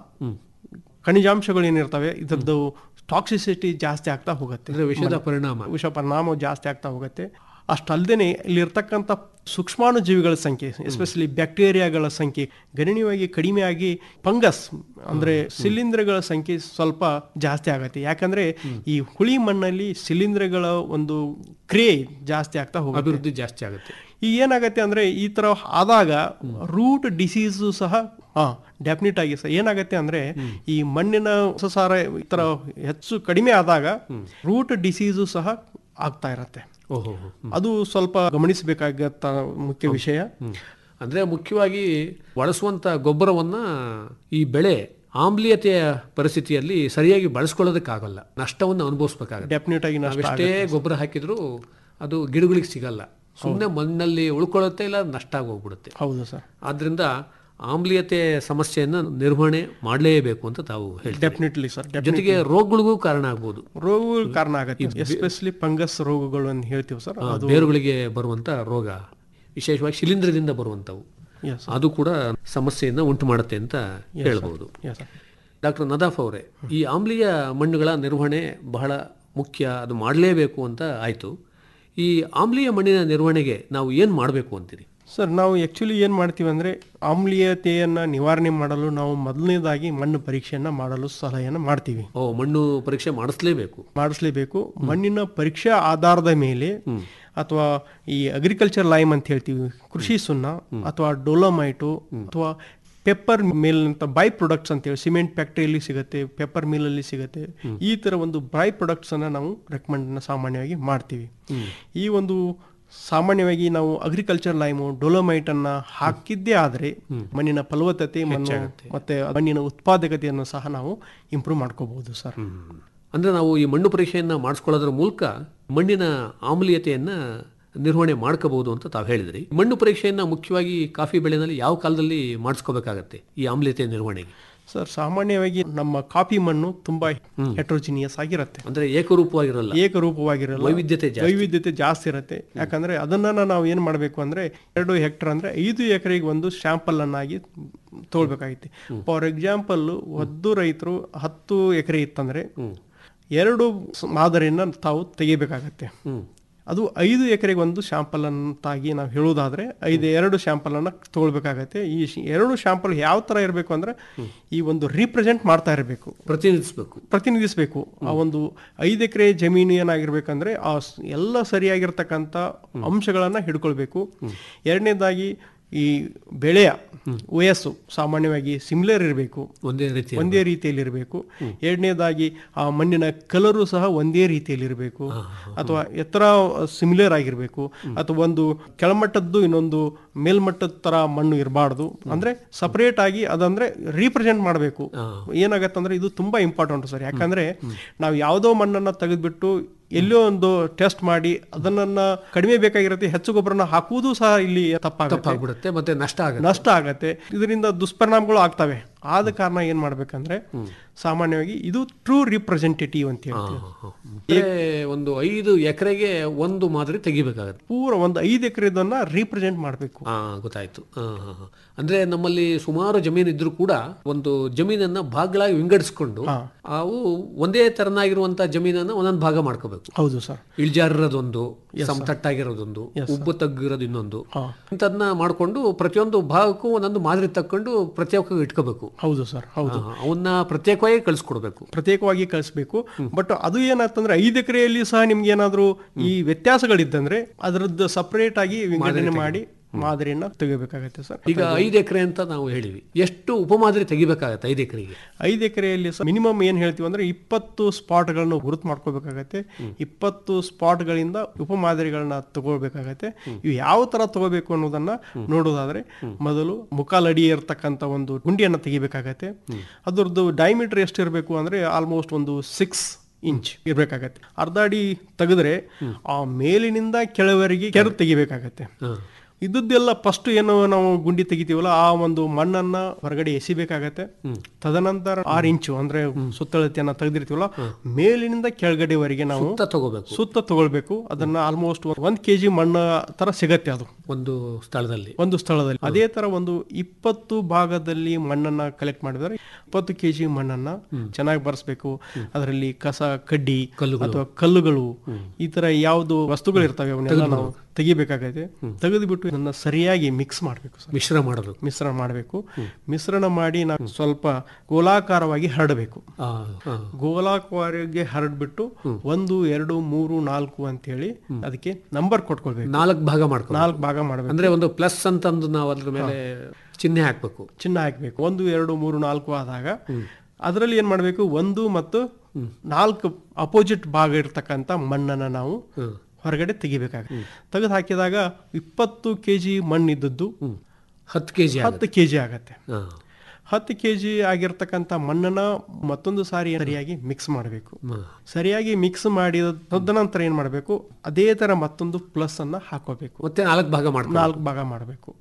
ಖನಿಜಾಂಶಗಳು ಏನಿರ್ತವೆ ಇದರದ್ದು ಟಾಕ್ಸಿಸಿಟಿ ಜಾಸ್ತಿ ಆಗ್ತಾ ಹೋಗುತ್ತೆ ಅಂದ್ರೆ ವಿಷದ ಪರಿಣಾಮ ವಿಷ ಪರಿಣಾಮ ಜಾಸ್ತಿ ಆಗ್ತಾ ಹೋಗುತ್ತೆ ಅಷ್ಟಲ್ದೇನೆ ಇಲ್ಲಿರ್ತಕ್ಕಂಥ ಸೂಕ್ಷ್ಮಾಣು ಜೀವಿಗಳ ಸಂಖ್ಯೆ ಎಸ್ಪೆಷಲಿ ಬ್ಯಾಕ್ಟೀರಿಯಾಗಳ ಸಂಖ್ಯೆ ಗಣನೀಯವಾಗಿ ಕಡಿಮೆಯಾಗಿ ಫಂಗಸ್ ಅಂದ್ರೆ ಶಿಲೀಂಧ್ರಗಳ ಸಂಖ್ಯೆ ಸ್ವಲ್ಪ ಜಾಸ್ತಿ ಆಗತ್ತೆ ಯಾಕಂದ್ರೆ ಈ ಹುಳಿ ಮಣ್ಣಲ್ಲಿ ಶಿಲೀಂಧ್ರಗಳ ಒಂದು ಕ್ರಿಯೆ ಜಾಸ್ತಿ ಆಗ್ತಾ ಹೋಗುತ್ತೆ ಅಭಿವೃದ್ಧಿ ಜಾಸ್ತಿ ಆಗುತ್ತೆ ಈ ಏನಾಗತ್ತೆ ಅಂದ್ರೆ ಈ ತರ ಆದಾಗ ರೂಟ್ ಡಿಸೀಸ್ ಸಹ ಹಾ ಡೆಫಿನೆಟ್ ಆಗಿ ಸರ್ ಏನಾಗತ್ತೆ ಅಂದ್ರೆ ಈ ಮಣ್ಣಿನ ಸಸಾರ ಈ ತರ ಹೆಚ್ಚು ಕಡಿಮೆ ಆದಾಗ ರೂಟ್ ಡಿಸೀಸು ಸಹ ಆಗ್ತಾ ಇರತ್ತೆ ಓಹೋ ಅದು ಸ್ವಲ್ಪ ಗಮನಿಸಬೇಕಾಗತ್ತ ಮುಖ್ಯ ವಿಷಯ ಅಂದ್ರೆ ಮುಖ್ಯವಾಗಿ ಬಳಸುವಂತ ಗೊಬ್ಬರವನ್ನ ಈ ಬೆಳೆ ಆಮ್ಲೀಯತೆಯ ಪರಿಸ್ಥಿತಿಯಲ್ಲಿ ಸರಿಯಾಗಿ ಬಳಸ್ಕೊಳ್ಳೋದಕ್ಕಾಗಲ್ಲ ನಷ್ಟವನ್ನು ಅನುಭವಿಸ್ಬೇಕಾಗತ್ತೆ ಡೆಫಿನೆಟ್ ಆಗಿ ನಷ್ಟ ನಾವೆಷ್ಟೇ ಗೊಬ್ಬರ ಹಾಕಿದ್ರು ಅದು ಗಿಡಗಳಿಗೆ ಸಿಗಲ್ಲ ಸುಮ್ಮನೆ ಮಣ್ಣಲ್ಲಿ ಉಳ್ಕೊಳ್ಳುತ್ತೆ ಇಲ್ಲ ನಷ್ಟ ಆಗಿ ಹೋಗ್ಬಿಡುತ್ತೆ ಹೌದು ಸರ್ ಆದ್ರಿಂದ ಆಮ್ಲೀಯತೆ ಸಮಸ್ಯೆಯನ್ನ ನಿರ್ವಹಣೆ ಮಾಡಲೇಬೇಕು ಅಂತ ತಾವು ಹೇಳ್ತೀವಿ ಡೆಫಿನೆಟ್ಲಿ ಸರ್ ಜೊತೆಗೆ ರೋಗಗಳಿಗೂ ಕಾರಣ ಆಗ್ಬೋದು ರೋಗಗಳು ಕಾರಣ ಆಗುತ್ತೆ ಎಸ್ಪೆಷಲಿ ಫಂಗಸ್ ರೋಗಗಳು ಅಂತ ಹೇಳ್ತೀವಿ ಸರ್ ಆ, ಬೇರುಗಳಿಗೆ ಬರುವಂತ ರೋಗ ವಿಶೇಷವಾಗಿ ಶಿಲೀಂಧ್ರದಿಂದ ಬರುವಂತವು Yes, ಅದು ಕೂಡ ಸಮಸ್ಯೆಯನ್ನ ಉಂಟು ಮಾಡುತ್ತೆ ಅಂತ ಹೇಳ್ಬೋದು Yes, sir. ಡಾಕ್ಟರ್ ನದಾಫ್ ಅವರೇ ಈ ಆಮ್ಲೀಯ ಮಣ್ಣುಗಳ ನಿರ್ವಹಣೆ ಬಹಳ ಮುಖ್ಯ ಅದು ಮಾಡಲೇಬೇಕು ಅಂತ ಆಯ್ತು ಈ ಆಮ್ಲೀಯ ಮಣ್ಣಿನ ನಿರ್ವಹಣೆಗೆ ನಾವು ಏನು ಮಾಡಬೇಕು ಅಂತೀರಿ ಸರ್ ನಾವು ಆ್ಯಕ್ಚುಲಿ ಏನು ಮಾಡ್ತೀವಿ ಅಂದರೆ ಆಮ್ಲೀಯತೆಯನ್ನು ನಿವಾರಣೆ ಮಾಡಲು ನಾವು ಮೊದಲನೇದಾಗಿ ಮಣ್ಣು ಪರೀಕ್ಷೆಯನ್ನು ಮಾಡಲು ಸಲಹೆಯನ್ನು ಮಾಡ್ತೀವಿ ಓ ಮಣ್ಣು ಪರೀಕ್ಷೆ ಮಾಡಿಸ್ಲೇಬೇಕು ಮಾಡಿಸ್ಲೇಬೇಕು ಮಣ್ಣಿನ ಪರೀಕ್ಷಾ ಆಧಾರದ ಮೇಲೆ ಅಥವಾ ಈ ಅಗ್ರಿಕಲ್ಚರ್ ಲೈಮ್ ಅಂತ ಹೇಳ್ತೀವಿ ಕೃಷಿ ಸುಣ್ಣ ಅಥವಾ ಡೋಲೋಮೈಟು ಅಥವಾ ಪೆಪ್ಪರ್ ಮಿಲ್ ಅಂತ ಬೈ ಪ್ರೊಡಕ್ಟ್ಸ್ ಅಂತೇಳಿ ಸಿಮೆಂಟ್ ಫ್ಯಾಕ್ಟರಿಯಲ್ಲಿ ಸಿಗುತ್ತೆ ಪೆಪ್ಪರ್ ಮಿಲ್ಲಲ್ಲಿ ಸಿಗುತ್ತೆ ಈ ಥರ ಒಂದು ಬೈ ಪ್ರೊಡಕ್ಟ್ಸ್ ಅನ್ನ ನಾವು ರೆಕಮೆಂಡ್ ಸಾಮಾನ್ಯವಾಗಿ ಮಾಡ್ತೀವಿ ಈ ಒಂದು ಸಾಮಾನ್ಯವಾಗಿ ನಾವು ಅಗ್ರಿಕಲ್ಚರ್ ಲೈಮು ಡೊಲೋಮೈಟ್ ಅನ್ನ ಹಾಕಿದ್ದೇ ಆದರೆ ಮಣ್ಣಿನ ಫಲವತ್ತತೆ ಮಣ್ಣು ಮತ್ತೆ ಮಣ್ಣಿನ ಉತ್ಪಾದಕತೆಯನ್ನು ಸಹ ನಾವು ಇಂಪ್ರೂವ್ ಮಾಡ್ಕೋಬಹುದು ಸರ್ ಅಂದ್ರೆ ನಾವು ಈ ಮಣ್ಣು ಪರೀಕ್ಷೆಯನ್ನ ಮಾಡಿಸ್ಕೊಳ್ಳೋದ್ರ ಮೂಲಕ ಮಣ್ಣಿನ ಆಮ್ಲೀಯತೆಯನ್ನ ನಿರ್ವಹಣೆ ಮಾಡ್ಕೋಬಹುದು ಅಂತ ತಾವು ಹೇಳಿದ್ರಿ ಮಣ್ಣು ಪರೀಕ್ಷೆಯನ್ನ ಮುಖ್ಯವಾಗಿ ಕಾಫಿ ಬೆಳೆನಲ್ಲಿ ಯಾವ ಕಾಲದಲ್ಲಿ ಮಾಡಿಸ್ಕೋಬೇಕಾಗತ್ತೆ ಈ ಆಮ್ಲೀಯತೆ ನಿರ್ವಹಣೆಗೆ ಸರ್ ಸಾಮಾನ್ಯವಾಗಿ ನಮ್ಮ ಕಾಫಿ ಮಣ್ಣು ತುಂಬಾ ಹೆಟ್ರೋಜಿನಿಯಸ್ ಆಗಿರುತ್ತೆ ಅಂದ್ರೆ ಏಕರೂಪವಾಗಿರಲ್ಲ ಏಕರೂಪವಾಗಿರಲ್ಲ ವೈವಿಧ್ಯತೆ ಜಾಸ್ತಿ. ವೈವಿಧ್ಯತೆ ಜಾಸ್ತಿ ಇರುತ್ತೆ ಯಾಕಂದ್ರೆ ಅದನ್ನ ನಾವು ಏನ್ ಮಾಡಬೇಕು ಅಂದ್ರೆ ಎರಡು ಹೆಕ್ಟರ್ ಅಂದ್ರೆ ಐದು ಎಕರೆಗೆ ಒಂದು ಶಾಂಪಲ್ ಅನ್ನಾಗಿ ತಗೊಳ್ಬೇಕಾಗಿತ್ತು ಫಾರ್ ಎಕ್ಸಾಂಪಲ್ ಒಂದು ರೈತರು ಹತ್ತು ಎಕರೆ ಇತ್ತಂದ್ರೆ ಎರಡು ಸ- ಮಾದರಿಯನ್ನ ತಾವು ತೆಗಿಬೇಕಾಗತ್ತೆ ಅದು ಐದು ಎಕರೆಗೆ ಒಂದು ಶಾಂಪಲ್ ಅಂತಾಗಿ ನಾವು ಹೇಳೋದಾದ್ರೆ ಐದು ಎರಡು ಶಾಂಪಲ್ ಅನ್ನ ತಗೊಳ್ಬೇಕಾಗತ್ತೆ ಈ ಶ್- ಎರಡು ಶಾಂಪಲ್ ಯಾವ ತರ ಇರಬೇಕು ಅಂದ್ರೆ ಈ ಒಂದು ರೀಪ್ರೆಸೆಂಟ್ ಮಾಡ್ತಾ ಇರಬೇಕು ಪ್ರತಿನಿಧಿಸಬೇಕು ಪ್ರತಿನಿಧಿಸಬೇಕು ಆ ಒಂದು ಐದು ಎಕರೆ ಜಮೀನು ಏನಾಗಿರ್ಬೇಕಂದ್ರೆ ಆ ಸ್- ಎಲ್ಲ ಸರಿಯಾಗಿರ್ತಕ್ಕಂಥ ಅಂಶಗಳನ್ನ ಹಿಡ್ಕೊಳ್ಬೇಕು ಎರಡನೇದಾಗಿ ಈ ಬೆಳೆಯ ವಯಸ್ಸು ಸಾಮಾನ್ಯವಾಗಿ ಸಿಮಿಲರ್ ಇರಬೇಕು ಒಂದೇ ರೀತಿ ಒಂದೇ ರೀತಿಯಲ್ಲಿ ಇರಬೇಕು ಎರಡನೇದಾಗಿ ಆ ಮಣ್ಣಿನ ಕಲರು ಸಹ ಒಂದೇ ರೀತಿಯಲ್ಲಿ ಇರಬೇಕು ಅಥವಾ ಎತ್ತರ ಸಿಮಿಲರ್ ಆಗಿರಬೇಕು ಅಥವಾ ಒಂದು ಕೆಳಮಟ್ಟದ್ದು ಇನ್ನೊಂದು ಮೇಲ್ಮಟ್ಟದ ತರ ಮಣ್ಣು ಇರಬಾರ್ದು ಅಂದ್ರೆ ಸಪರೇಟ್ ಆಗಿ ಅದಂದ್ರೆ ರೀಪ್ರೆಸೆಂಟ್ ಮಾಡಬೇಕು ಏನಾಗತ್ತಂದ್ರೆ ಇದು ತುಂಬಾ ಇಂಪಾರ್ಟೆಂಟ್ ಸರ್ ಯಾಕಂದ್ರೆ ನಾವು ಯಾವುದೋ ಮಣ್ಣನ್ನ ತೆಗೆದ್ಬಿಟ್ಟು ಎಲ್ಲೋ ಒಂದು ಟೆಸ್ಟ್ ಮಾಡಿ ಅದನ್ನ ಕಡಿಮೆ ಬೇಕಾಗಿರುತ್ತೆ ಹೆಚ್ಚು ಗೊಬ್ಬರನ ಹಾಕುವುದು ಸಹ ಇಲ್ಲಿ ತಪ್ಪಾಗುತ್ತೆ ತಪ್ಪಾಗ್ಬಿಡುತ್ತೆ ಮತ್ತೆ ನಷ್ಟ ಆಗುತ್ತೆ ನಷ್ಟ ಆಗತ್ತೆ ಇದರಿಂದ ದುಷ್ಪರಿಣಾಮಗಳು ಆಗ್ತವೆ ಆದ ಕಾರಣ ಏನ್ ಮಾಡ್ಬೇಕಂದ್ರೆ ಸಾಮಾನ್ಯವಾಗಿ ಇದು ಟ್ರೂ ರಿಪ್ರೆಸೆಂಟೇಟಿವ್ ಅಂತ ಹೇಳ್ತೀವಿ ಅಂದ್ರೆ ಒಂದು ಐದು ಎಕರೆಗೆ ಒಂದು ಮಾದರಿ ತೆಗಿಬೇಕಾಗತ್ತೆ ಪೂರ ಒಂದು ಐದು ಎಕರೆದನ್ನ ರೀಪ್ರೆಸೆಂಟ್ ಮಾಡಬೇಕು ಆ ಗೊತ್ತಾಯ್ತು ಆ, ಹಾ, ಹಾ. ಅಂದ್ರೆ ನಮ್ಮಲ್ಲಿ ಸುಮಾರು ಜಮೀನು ಇದ್ರೂ ಕೂಡ ಒಂದು ಜಮೀನನ್ನ ಭಾಗಗಳಾಗಿ ವಿಂಗಡಿಸ್ಕೊಂಡು ಅವು ಒಂದೇ ತರನಾಗಿರುವಂತ ಜಮೀನನ್ನ ಒಂದೊಂದು ಭಾಗ ಮಾಡ್ಕೋಬೇಕು ಹೌದು ಸರ್ ಇಳ್ಜಾರಿರೋದೊಂದು ಸಮತಟ್ಟಾಗಿರೋದೊಂದು ಉಬ್ಬು ತಗ್ಗಿರೋದು ಇನ್ನೊಂದು ಇಂಥದ್ನ ಮಾಡ್ಕೊಂಡು ಪ್ರತಿಯೊಂದು ಭಾಗಕ್ಕೂ ಒಂದೊಂದು ಮಾದರಿ ತಕ್ಕೊಂಡು ಪ್ರತ್ಯೇಕವಾಗಿ ಇಟ್ಕೋಬೇಕು ಹೌದು ಸರ್ ಹೌದು ಆ, ಅವನ್ನ ಪ್ರತ್ಯೇಕವಾಗಿ ಕಳಿಸ್ಕೊಡ್ಬೇಕು ಪ್ರತ್ಯೇಕವಾಗಿ ಕಳಿಸ್ಬೇಕು ಬಟ್ ಅದು ಏನಾಗ್ತಂದ್ರೆ ಐದು ಎಕರೆಯಲ್ಲಿ ಸಹ ನಿಮ್ಗೆ ಏನಾದ್ರು ಈ ವ್ಯತ್ಯಾಸಗಳಿದ್ದಂದ್ರೆ ಅದರದ್ದು ಸಪರೇಟ್ ಆಗಿ ವಿಂಗಡಣೆ ಮಾಡಿ ಮಾದರಿಯನ್ನ ತೆಗಿಬೇಕಾಗತ್ತೆ ಸರ್ ಈಗ ಐದು ಎಕರೆ ಅಂತ ನಾವು ಹೇಳಿವಿ ಎಷ್ಟು ಉಪಮಾದರಿ ತೆಗಿಬೇಕಾಗತ್ತೆ ಐದು ಎಕರೆಗೆ ಐದು ಎಕರೆಯಲ್ಲಿ ಮಿನಿಮಮ್ ಏನ್ ಹೇಳ್ತೀವಿ ಅಂದ್ರೆ ಇಪ್ಪತ್ತು ಸ್ಪಾಟ್ಗಳನ್ನು ಗುರುತು ಮಾಡ್ಕೋಬೇಕಾಗತ್ತೆ ಇಪ್ಪತ್ತು ಸ್ಪಾಟ್ಗಳಿಂದ ಉಪಮಾದರಿಗಳನ್ನ ತಗೊಳ್ಬೇಕಾಗತ್ತೆ ಇವು ಯಾವ ತರ ತಗೋಬೇಕು ಅನ್ನೋದನ್ನ ನೋಡೋದಾದ್ರೆ ಮೊದಲು ಮುಖಾಲಡಿ ಇರತಕ್ಕಂತ ಒಂದು ಗುಂಡಿಯನ್ನ ತೆಗಿಬೇಕಾಗತ್ತೆ ಅದರದ್ದು ಡೈಮೀಟರ್ ಎಷ್ಟು ಇರಬೇಕು ಅಂದ್ರೆ ಆಲ್ಮೋಸ್ಟ್ ಒಂದು ಸಿಕ್ಸ್ ಇಂಚ್ ಇರ್ಬೇಕಾಗತ್ತೆ ಅರ್ಧ ಅಡಿ ತೆಗೆದ್ರೆ ಆ ಮೇಲಿನಿಂದ ಕೆಳವರೆಗೆ ಕೆರೆ ತೆಗಿಬೇಕಾಗತ್ತೆ ಇದ್ದದ್ದೆಲ್ಲ ಫಸ್ಟ್ ಏನು ನಾವು ಗುಂಡಿ ತೆಗಿತೀವಲ್ಲ ಆ ಒಂದು ಮಣ್ಣನ್ನ ಹೊರಗಡೆ ಎಸಿಬೇಕಾಗತ್ತೆ ತದನಂತರ ಆರು ಇಂಚು ಅಂದ್ರೆ ಸುತ್ತಳತೆಯನ್ನ ತೆಗೆದಿರ್ತೀವಲ್ಲ ಮೇಲಿನಿಂದ ಕೆಳಗಡೆವರೆಗೆ ನಾವು ಸುತ್ತ ತಗೋಬೇಕು ಸುತ್ತ ತಗೊಳ್ಬೇಕು ಅದನ್ನ ಆಲ್ಮೋಸ್ಟ್ ಒಂದ್ ಕೆಜಿ ಮಣ್ಣ ತರ ಸಿಗತ್ತೆ ಅದು ಒಂದು ಸ್ಥಳದಲ್ಲಿ ಒಂದು ಸ್ಥಳದಲ್ಲಿ ಅದೇ ತರ ಒಂದು ಇಪ್ಪತ್ತು ಭಾಗದಲ್ಲಿ ಮಣ್ಣನ್ನ ಕಲೆಕ್ಟ್ ಮಾಡಿದರೆ ಇಪ್ಪತ್ತು ಕೆಜಿ ಮಣ್ಣನ್ನ ಚೆನ್ನಾಗಿ ಬರ್ಸ್ಬೇಕು ಅದರಲ್ಲಿ ಕಸ ಕಡ್ಡಿ ಅಥವಾ ಕಲ್ಲುಗಳು ಈ ತರ ಯಾವ್ದು ವಸ್ತುಗಳು ಇರ್ತವೆ ಅವನ್ನೆಲ್ಲ ನಾವು ತೆಗಿಬೇಕಾಗತ್ತೆ ತೆಗೆದುಬಿಟ್ಟು ಇದನ್ನ ಸರಿಯಾಗಿ ಮಿಕ್ಸ್ ಮಾಡಬೇಕು ಸರ್ ಮಿಶ್ರ ಮಾಡಬೇಕು ಮಿಶ್ರಣ ಮಾಡಬೇಕು ಮಿಶ್ರಣ ಮಾಡಿ ನಾವು ಸ್ವಲ್ಪ ಗೋಲಾಕಾರವಾಗಿ ಹರಡಬೇಕು ಆ, ಆ. ಗೋಲಾಕಾರವಾಗಿ ಹರಡ್ಬಿಟ್ಟು ಒಂದು ಎರಡು ಮೂರು ನಾಲ್ಕು ಅಂತ ಹೇಳಿ ಅದಕ್ಕೆ ನಂಬರ್ ಕೊಟ್ಕೊಳ್ಬೇಕು ನಾಲ್ಕು ಭಾಗ ಮಾಡ್ಕೊ ನಾಲ್ಕು ಭಾಗ ಮಾಡಬೇಕು ಅಂದ್ರೆ ಒಂದು ಪ್ಲಸ್ ಅಂತಂದು ನಾವು ಅದ್ರ ಮೇಲೆ ಚಿಹ್ನೆ ಹಾಕ್ಬೇಕು ಚಿನ್ನ ಹಾಕ್ಬೇಕು ಒಂದು ಎರಡು ಮೂರು ನಾಲ್ಕು ಆದಾಗ ಅದರಲ್ಲಿ ಏನ್ ಮಾಡಬೇಕು ಒಂದು ಮತ್ತು ನಾಲ್ಕು ಅಪೋಸಿಟ್ ಭಾಗ ಇರ್ತಕ್ಕಂಥ ಮಣ್ಣನ್ನ ನಾವು ಹೊರಗಡೆ ತೆಗಿಬೇಕಾಗುತ್ತೆ ತೆಗೆದು ಹಾಕಿದಾಗ ಇಪ್ಪತ್ತು ಕೆಜಿ ಮಣ್ಣಿದ್ದದ್ದು ಹತ್ತು ಕೆಜಿ ಹತ್ತು ಕೆಜಿ ಆಗತ್ತೆ ಹತ್ತು ಕೆ ಜಿ ಆಗಿರ್ತಕ್ಕಂಥ ಮಣ್ಣನ್ನ ಮತ್ತೊಂದು ಸಾರಿ ಸರಿಯಾಗಿ ಮಿಕ್ಸ್ ಮಾಡಬೇಕು ಸರಿಯಾಗಿ ಮಿಕ್ಸ್ ಮಾಡಿದ ತದನಂತರ ಏನ್ ಮಾಡಬೇಕು ಅದೇ ತರ ಮತ್ತೊಂದು ಪ್ಲಸ್ ಅನ್ನ ಹಾಕೋಬೇಕು ಮತ್ತೆ ನಾಲ್ಕು ಭಾಗ ಮಾಡ್ಕೊಂಡು ನಾಲ್ಕು ಭಾಗ ಮಾಡಬೇಕು